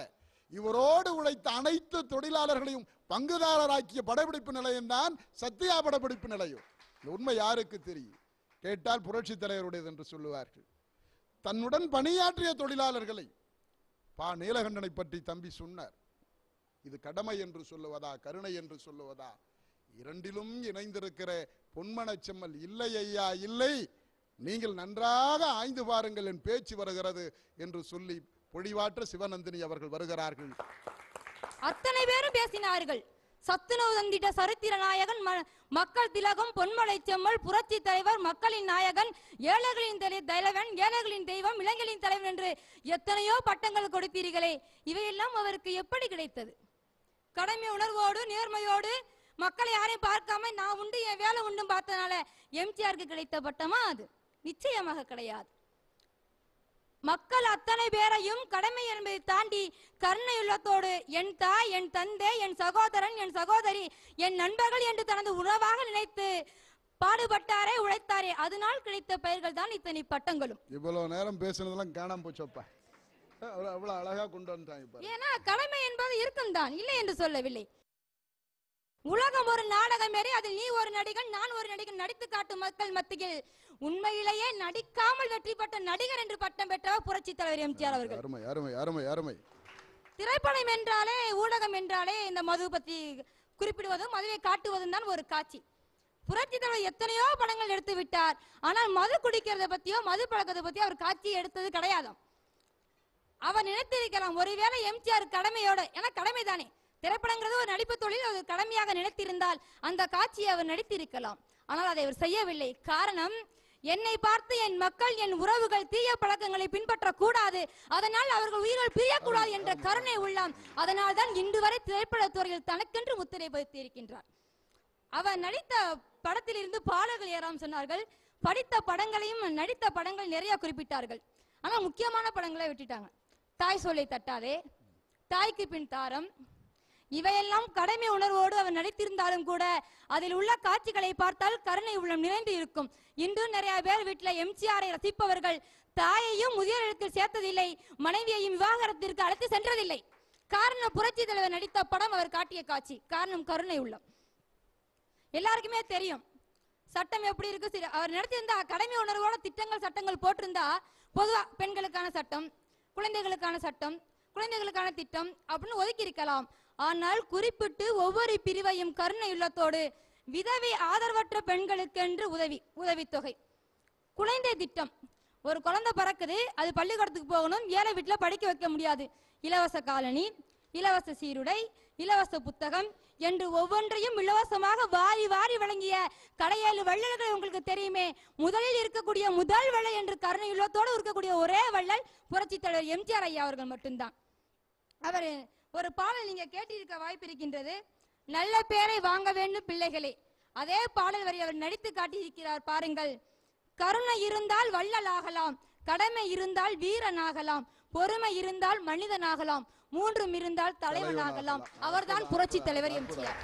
இவரோடு உழைத்த அனைத்து தொழிலாளர்களையும் பங்குதாரராக்கிய படப்பிடிப்பு நிலையம்தான் சத்யா படப்பிடிப்பு நிலையம் இந்த உண்மை யாருக்கு தெரியும் கேட்டால் புரட்சி தலைவருடையது என்று சொல்லுவார்கள் தன்னுடன் பணியாற்றிய தொழிலாளர்களை பா நீலகண்டனை பற்றி தம்பி சொன்னார் இது கடமை என்று சொல்லுவதா கருணை என்று சொல்லுவதா இரண்டிலும் இணைந்திருக்கிற பொன்மனச் செம்மல் இல்லை ஐயா இல்லை நீங்கள் நன்றாக ஆய்ந்து பாருங்கள் என் பேச்சு வருகிறது என்று சொல்லி பொழிவாற்ற சிவநந்தினி அவர்கள் வருகிறார்கள் அத்தனை பேரும் பேசினார்கள் சத்துணவு தந்திட்ட சரித்திர நாயகன் ம- மக்கள் திலகம் பொன்மலை செம்மல் புரட்சி தலைவர் மக்களின் நாயகன் ஏழைகளின் தலை- தலைவன் ஏழைகளின் தெய்வம் இளைஞர்களின் தலைவன் என்று எத்தனையோ பட்டங்கள் கொடுத்தீர்களே இவையெல்லாம் அவருக்கு எப்படி கிடைத்தது கடமை உணர்வோடு நேர்மையோடு மக்களை யாரையும் பார்க்காம நான் உண்டு என் வேலை உண்டு பார்த்ததுனால எம்ஜிஆருக்கு கிடைத்த பட்டமா அது நிச்சயமாக கிடையாது மக்கள் அத்தனை பேரையும் கடமை என்பதை தாண்டி கருணை உள்ளத்தோடு என் தாய் என் தந்தை என் சகோதரன் என் சகோதரி என் நண்பர்கள் என்று தனது உறவாக நினைத்து பாடுபட்டாரே உழைத்தாரே அதனால் கிடைத்த பெயர்கள் தான் இத்தனை பட்டங்களும் இவ்வளவு நேரம் பேசுனதெல்லாம் காணாம போச்சப்பா அவ்வளவு அவ்வளவு அழகா கொண்டு வந்துட்டாங்க பாரு. ஏன்னா கடமை என்பது இருக்கும் தான் இல்லை என்று சொல்லவில்லை உலகம் ஒரு நாடகம் மாரி அதில் நீ ஒரு நடிகன் நான் ஒரு நடிகன் நடித்து காட்டும் மக்கள் மத்தியில் உண்மையிலேயே நடிக்காமல் வெற்றி பெற்ற நடிகர் என்று பட்டம் பெற்றவர் புரட்சி தலைவர் எம்ஜிஆர் அவர்கள் அருமை அருமை அருமை அருமை திரைப்படம் என்றாலே ஊடகம் என்றாலே இந்த மது பத்தி குறிப்பிடுவதும் மதுவை காட்டுவதும் தான் ஒரு காட்சி புரட்சி தலைவர் எத்தனையோ படங்கள் எடுத்து விட்டார் ஆனால் மது குடிக்கிறத பத்தியோ மது பழக்கத்தை பத்தியோ அவர் காட்சி எடுத்தது கிடையாதாம் அவர் நினைத்திருக்கலாம் ஒருவேளை எம்ஜிஆர் கடமையோட ஏன்னா கடமை தானே திரைப்படங்கிறது ஒரு நடிப்பு தொழில் அது கடமையாக நினைத்திருந்தால் அந்த காட்சியை அவர் நடித்திருக்கலாம் ஆனால் அதை அவர் செய்யவில்லை காரணம் என்னை பார்த்து என் மக்கள் என் உறவுகள் தீய பழக்கங்களை பின்பற்றக் கூடாது அதனால் அவர்கள் உயிர்கள் பிரியக்கூடாது என்ற கருணை உள்ளாம் அதனால் தான் இன்று வரை திரைப்படத் துறையில் தனக்கென்று முத்திரை பதித்து இருக்கின்றார் அவர் நடித்த படத்தில் இருந்து பாடல்கள் ஏறாம் சொன்னார்கள் படித்த படங்களையும் நடித்த படங்கள் நிறைய குறிப்பிட்டார்கள் ஆனா முக்கியமான படங்களை விட்டுட்டாங்க தாய் சொல்லை தட்டாதே தாய்க்கு பின் தாரம் இவையெல்லாம் கடமை உணர்வோடு அவர் நடித்திருந்தாலும் கூட அதில் உள்ள காட்சிகளை பார்த்தால் கருணை உள்ளம் நிறைந்து இருக்கும் இன்றும் நிறைய பேர் வீட்டுல எம்ஜிஆரை ரசிப்பவர்கள் தாயையும் முதியோர் இடத்தில் சேர்த்ததில்லை மனைவியையும் விவாகரத்திற்கு அழைத்து சென்றதில்லை காரணம் புரட்சி தலைவர் நடித்த படம் அவர் காட்டிய காட்சி காரணம் கருணை உள்ளம் எல்லாருக்குமே தெரியும் சட்டம் எப்படி இருக்கு சரி அவர் நடத்தியிருந்தா கடமை உணர்வோட திட்டங்கள் சட்டங்கள் போட்டிருந்தா பொதுவா பெண்களுக்கான சட்டம் குழந்தைகளுக்கான சட்டம் குழந்தைகளுக்கான திட்டம் அப்படின்னு ஒதுக்கி இருக்கலாம் ஆனால் குறிப்பிட்டு ஒவ்வொரு பிரிவையும் கருணை உள்ளத்தோடு விதவை ஆதரவற்ற பெண்களுக்கென்று உதவி உதவித்தொகை குழந்தை திட்டம் ஒரு குழந்தை பிறக்குது அது பள்ளிக்கூடத்துக்கு போகணும் ஏழை வீட்டுல படிக்க வைக்க முடியாது இலவச காலனி இலவச சீருடை இலவச புத்தகம் என்று ஒவ்வொன்றையும் இலவசமாக வாரி வாரி வழங்கிய கடையேழு வள்ளல்கள் உங்களுக்கு தெரியுமே முதலில் இருக்கக்கூடிய முதல் வள்ளல் என்று கருணை உள்ளத்தோடு இருக்கக்கூடிய ஒரே வள்ளல் புரட்சித் தலைவர் எம்ஜிஆர் ஐயா அவர்கள் மட்டும்தான் அவர் ஒரு பாடல் நீங்க கேட்டிருக்க வாய்ப்பு இருக்கின்றது நல்ல பேரை வாங்க வேண்டும் பிள்ளைகளே அதே பாடல் வரி அவர் நடித்து காட்டியிருக்கிறார் பாருங்கள் கருணை இருந்தால் வள்ளல் ஆகலாம் கடமை இருந்தால் வீரனாகலாம் பொறுமை இருந்தால் மனிதனாகலாம் மூன்றும் இருந்தால் தலைவனாகலாம் அவர்தான் புரட்சி தலைவர் எம்ஜிஆர்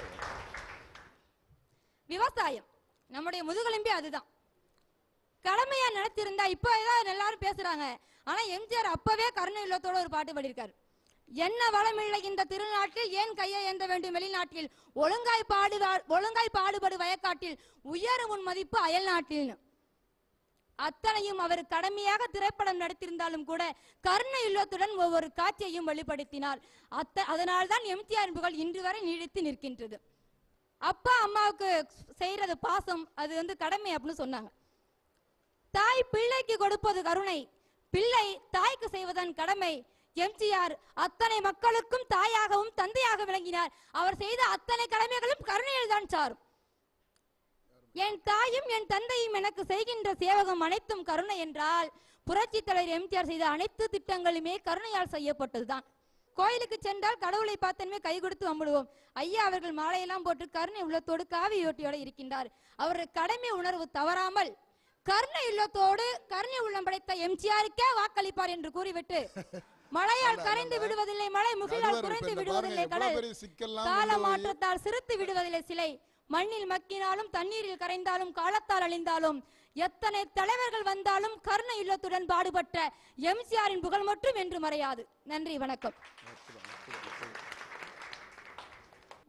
விவசாயம் நம்முடைய முதுகெலும்பே அதுதான் கடமையா நடத்திருந்தா இப்போ ஏதாவது எல்லாரும் பேசுறாங்க ஆனா எம்ஜிஆர் அப்பவே கருணை இல்லத்தோட ஒரு பாட்டு பாடியிருக்காரு என்ன வளமில்லை இந்த திருநாட்டில் ஏன் கையை ஏந்த வேண்டும் வெளிநாட்டில் ஒழுங்காய் பாடு ஒழுங்காய் பாடுபடு வயக்காட்டில் உயரும் உன் மதிப்பு அயல் நாட்டில்னு அத்தனையும் அவர் கடமையாக திரைப்படம் நடித்திருந்தாலும் கூட கருணை இல்லத்துடன் ஒவ்வொரு காட்சியையும் வெளிப்படுத்தினார் அத்த அதனால்தான் எம்ஜிஆர் புகழ் இன்று வரை நீடித்து நிற்கின்றது அப்பா அம்மாவுக்கு செய்யறது பாசம் அது வந்து கடமை அப்படின்னு சொன்னாங்க தாய் பிள்ளைக்கு கொடுப்பது கருணை பிள்ளை தாய்க்கு செய்வதன் கடமை எம்ஜிஆர் அத்தனை மக்களுக்கும் தாயாகவும் தந்தையாக விளங்கினார் அவர் செய்த அத்தனை கடமைகளும் கருணையில் தான் சாரும் என் தாயும் என் தந்தையும் எனக்கு செய்கின்ற சேவகம் அனைத்தும் கருணை என்றால் புரட்சி தலைவர் எம்ஜிஆர் செய்த அனைத்து திட்டங்களுமே கருணையால் செய்யப்பட்டதுதான் கோயிலுக்கு சென்றால் கடவுளை பார்த்தனுமே கை கொடுத்து வம்பிடுவோம் ஐயா அவர்கள் மாலையெல்லாம் போட்டு கருணை உள்ளத்தோடு காவி யோட்டியோட இருக்கின்றார் அவருடைய கடமை உணர்வு தவறாமல் கருணை உள்ளத்தோடு கருணை உள்ளம் படைத்த எம்ஜிஆருக்கே வாக்களிப்பார் என்று கூறிவிட்டு மழையால் கரைந்து விடுவதில்லை மழை முகிலால் நடுவர், இப்ப குறைந்து இந்த விடுவதில்லை பாருங்க, எவ்வளவு கடல் பெரிய சிக்கல்லாம் கால கொண்டு போய் மாற்றத்தால் சிறுத்து விடுவதில்லை சிலை மண்ணில் மக்கினாலும் தண்ணீரில் கரைந்தாலும் காலத்தால் அழிந்தாலும் எத்தனை தலைவர்கள் வந்தாலும் கருணை இல்லத்துடன் பாடுபட்ட எம்ஜிஆரின் புகழ் மட்டும் என்று மறையாது நன்றி வணக்கம் அற்புதம், அற்புதம்.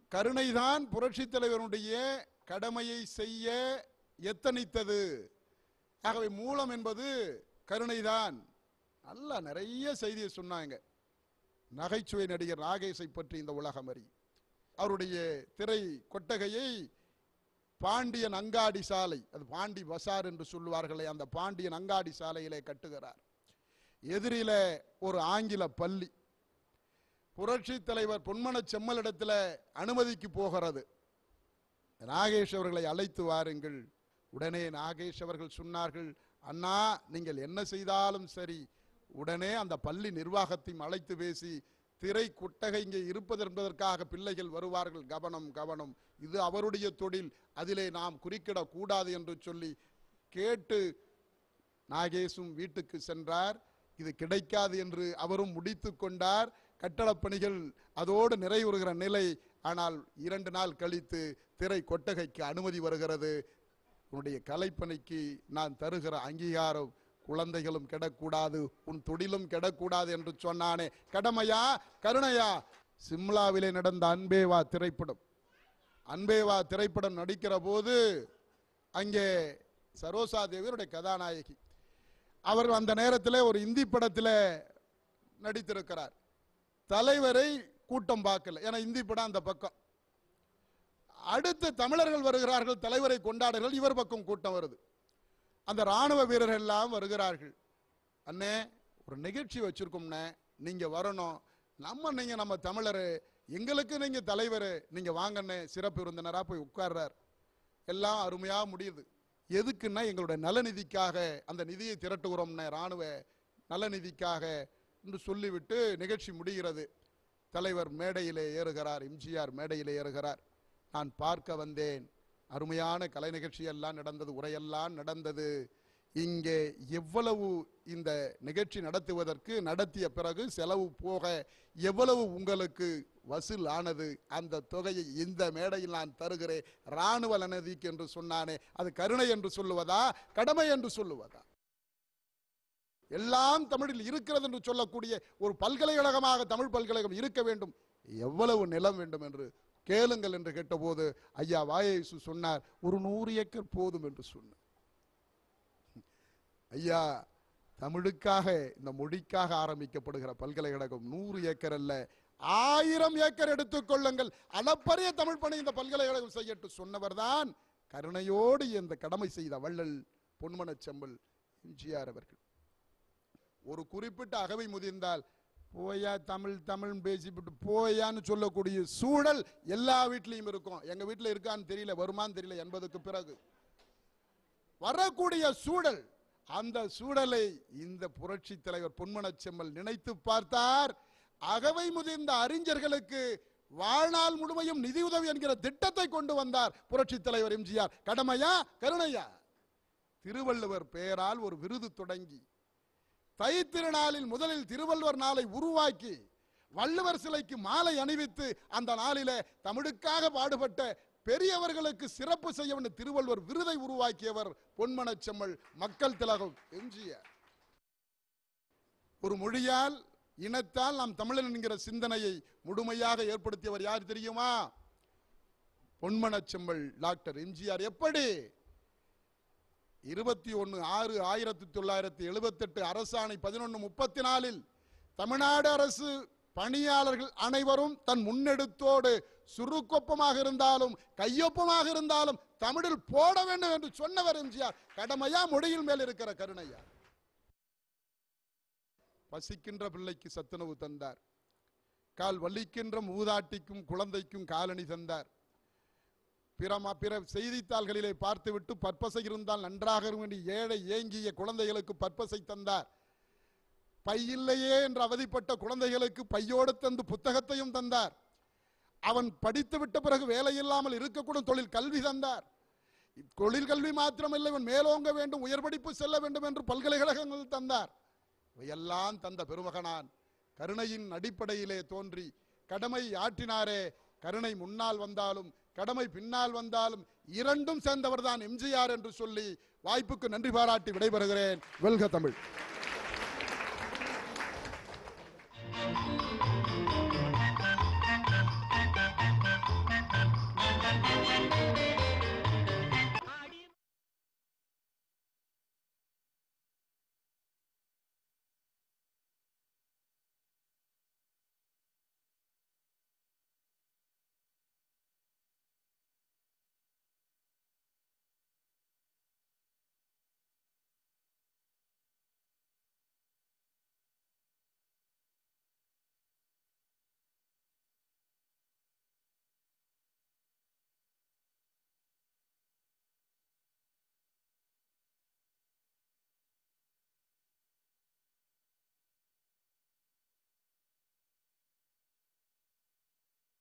கருணைதான் புரட்சித் தலைவருடைய கடமையை செய்ய எத்தனித்தது ஆகவே மூலம் என்பது கருணைதான் நல்லா நிறைய செய்தியை சொன்னாங்க நகைச்சுவை நடிகர் நாகேஷை பற்றி இந்த உலகம் அறியும் அவருடைய திரை கொட்டகையை பாண்டியன் அங்காடி சாலை அது பாண்டி பசார் என்று சொல்லுவார்களே அந்த பாண்டியன் அங்காடி சாலையிலே கட்டுகிறார் எதிரில ஒரு ஆங்கில பள்ளி புரட்சி தலைவர் பொன்மன செம்மலிடத்துல அனுமதிக்கு போகிறது நாகேஷ் அவர்களை அழைத்து வாருங்கள் உடனே நாகேஷ் அவர்கள் சொன்னார்கள் அண்ணா நீங்கள் என்ன செய்தாலும் சரி உடனே அந்த பள்ளி நிர்வாகத்தையும் அழைத்து பேசி திரை குட்டகை இங்கே இருப்பது என்பதற்காக பிள்ளைகள் வருவார்கள் கவனம் கவனம் இது அவருடைய தொழில் அதிலே நாம் குறுக்கிடக் கூடாது என்று சொல்லி கேட்டு நாகேஷும் வீட்டுக்கு சென்றார் இது கிடைக்காது என்று அவரும் முடித்து கொண்டார் கட்டடப் பணிகள் அதோடு நிறைவுறுகிற நிலை ஆனால் இரண்டு நாள் கழித்து திரை கொட்டகைக்கு அனுமதி வருகிறது உன்னுடைய கலைப்பணிக்கு நான் தருகிற அங்கீகாரம் குழந்தைகளும் கெடக்கூடாது உன் தொழிலும் கெடக்கூடாது என்று சொன்னானே கடமையா கருணையா சிம்லாவிலே நடந்த அன்பேவா திரைப்படம் அன்பேவா திரைப்படம் நடிக்கிற போது அங்கே சரோசா தேவியருடைய கதாநாயகி அவர் அந்த நேரத்தில் ஒரு இந்தி படத்தில் நடித்திருக்கிறார் தலைவரை கூட்டம் பார்க்கல ஏன்னா இந்தி படம் அந்த பக்கம் அடுத்து தமிழர்கள் வருகிறார்கள் தலைவரை கொண்டாடுகள் இவர் பக்கம் கூட்டம் வருது அந்த ராணுவ வீரர்கள் எல்லாம் வருகிறார்கள் அண்ணே ஒரு நிகழ்ச்சி வச்சிருக்கோம்ண்ணே நீங்க வரணும் நம்ம நீங்க நம்ம தமிழர் எங்களுக்கு நீங்க தலைவர் நீங்க வாங்கண்ணே சிறப்பு விருந்தினரா போய் உட்கார்றார் எல்லாம் அருமையா முடியுது எதுக்குன்னா எங்களுடைய நலநிதிக்காக அந்த நிதியை திரட்டுகிறோம்னே ராணுவ நலநிதிக்காக என்று சொல்லிவிட்டு நிகழ்ச்சி முடிகிறது தலைவர் மேடையிலே ஏறுகிறார் எம்ஜிஆர் மேடையிலே ஏறுகிறார் நான் பார்க்க வந்தேன் அருமையான கலை நிகழ்ச்சி எல்லாம் நடந்தது உரையெல்லாம் நடந்தது இங்கே எவ்வளவு இந்த நிகழ்ச்சி நடத்துவதற்கு நடத்திய பிறகு செலவு போக எவ்வளவு உங்களுக்கு வசூல் ஆனது அந்த தொகையை இந்த மேடையில் நான் தருகிறேன் இராணுவ நலநிதிக்கு என்று சொன்னானே அது கருணை என்று சொல்லுவதா கடமை என்று சொல்லுவதா எல்லாம் தமிழில் இருக்கிறது என்று சொல்லக்கூடிய ஒரு பல்கலைக்கழகமாக தமிழ் பல்கலைக்கழகம் இருக்க வேண்டும் எவ்வளவு நிலம் வேண்டும் என்று கேளுங்கள் என்று கேட்டபோது ஐயா வாயேசு சொன்னார் ஒரு நூறு ஏக்கர் போதும் என்று சொன்னார் ஐயா தமிழுக்காக இந்த மொழிக்காக ஆரம்பிக்கப்படுகிற பல்கலைக்கழகம் நூறு ஏக்கர் அல்ல ஆயிரம் ஏக்கர் எடுத்துக்கொள்ளுங்கள் அளப்பரிய தமிழ் பணி இந்த பல்கலைக்கழகம் செய்யட்டும் சொன்னவர்தான் கருணையோடு இந்த கடமை செய்த வள்ளல் பொன்மனச் செம்பல் எம்ஜிஆர் அவர்கள் ஒரு குறிப்பிட்ட அகவை முதிர்ந்தால் போயா தமிழ் தமிழ் பேசிவிட்டு போயான்னு சொல்லக்கூடிய சூழல் எல்லா வீட்லயும் இருக்கும் எங்க வீட்டுல இருக்கான்னு தெரியல வருமான்னு தெரியல என்பதுக்கு பிறகு வரக்கூடிய சூழல் அந்த சூழலை இந்த புரட்சி தலைவர் பொன்மனச் செம்மல் நினைத்து பார்த்தார் அகவை முதிர்ந்த அறிஞர்களுக்கு வாழ்நாள் முழுமையும் நிதியுதவி என்கிற திட்டத்தை கொண்டு வந்தார் புரட்சி தலைவர் எம்ஜிஆர் கடமையா கருணையா திருவள்ளுவர் பெயரால் ஒரு விருது தொடங்கி தை திருநாளில் முதலில் திருவள்ளுவர் நாளை உருவாக்கி வள்ளுவர் சிலைக்கு மாலை அணிவித்து அந்த நாளிலே தமிழுக்காக பாடுபட்ட பெரியவர்களுக்கு சிறப்பு செய்ய வேண்டும் திருவள்ளுவர் விருதை உருவாக்கியவர் பொன்மனச் செம்மல் மக்கள் திலகம் எம்ஜிஆர் ஒரு மொழியால் இனத்தால் நாம் தமிழன் என்கிற சிந்தனையை முழுமையாக ஏற்படுத்தியவர் யார் தெரியுமா பொன்மனச் செம்மல் டாக்டர் எம்ஜிஆர் எப்படி இருபத்தி ஒன்று ஆறு ஆயிரத்தி தொள்ளாயிரத்தி எழுபத்தெட்டு அரசாணை பதினொன்று முப்பத்தி நாலில் தமிழ்நாடு அரசு பணியாளர்கள் அனைவரும் தன் முன்னெடுத்தோடு சுருக்கொப்பமாக இருந்தாலும் கையொப்பமாக இருந்தாலும் தமிழில் போட வேண்டும் என்று சொன்னவர் எம்ஜிஆர் கடமையா மொழியில் மேல் இருக்கிற கருணையா பசிக்கின்ற பிள்ளைக்கு சத்துணவு தந்தார் கால் வலிக்கின்ற மூதாட்டிக்கும் குழந்தைக்கும் காலணி தந்தார் பிற ம- பிற செய்தித்தாள்களிலே பார்த்துவிட்டு பற்பசை இருந்தால் நன்றாக இருக்கும் என்று ஏழை ஏங்கிய குழந்தைகளுக்கு பற்பசை தந்தார் பையில்லையே என்று அவதிப்பட்ட குழந்தைகளுக்கு பையோடு தந்து புத்தகத்தையும் தந்தார் அவன் படித்து விட்ட பிறகு வேலை இல்லாமல் இருக்கக்கூடும் தொழில் கல்வி தந்தார் தொழில் கல்வி மாத்திரமில்லை இவன் மேலோங்க வேண்டும் உயர் படிப்பு செல்ல வேண்டும் என்று பல்கலைக்கழகங்கள் தந்தார் இவையெல்லாம் தந்த பெருமகனான் கருணையின் அடிப்படையிலே தோன்றி கடமை ஆற்றினாரே கருணை முன்னால் வந்தாலும் கடமை பின்னால் வந்தாலும் இரண்டும் சேர்ந்தவர்தான் எம்ஜிஆர் என்று சொல்லி வாய்ப்புக்கு நன்றி பாராட்டி விடைபெறுகிறேன் வெல்க தமிழ்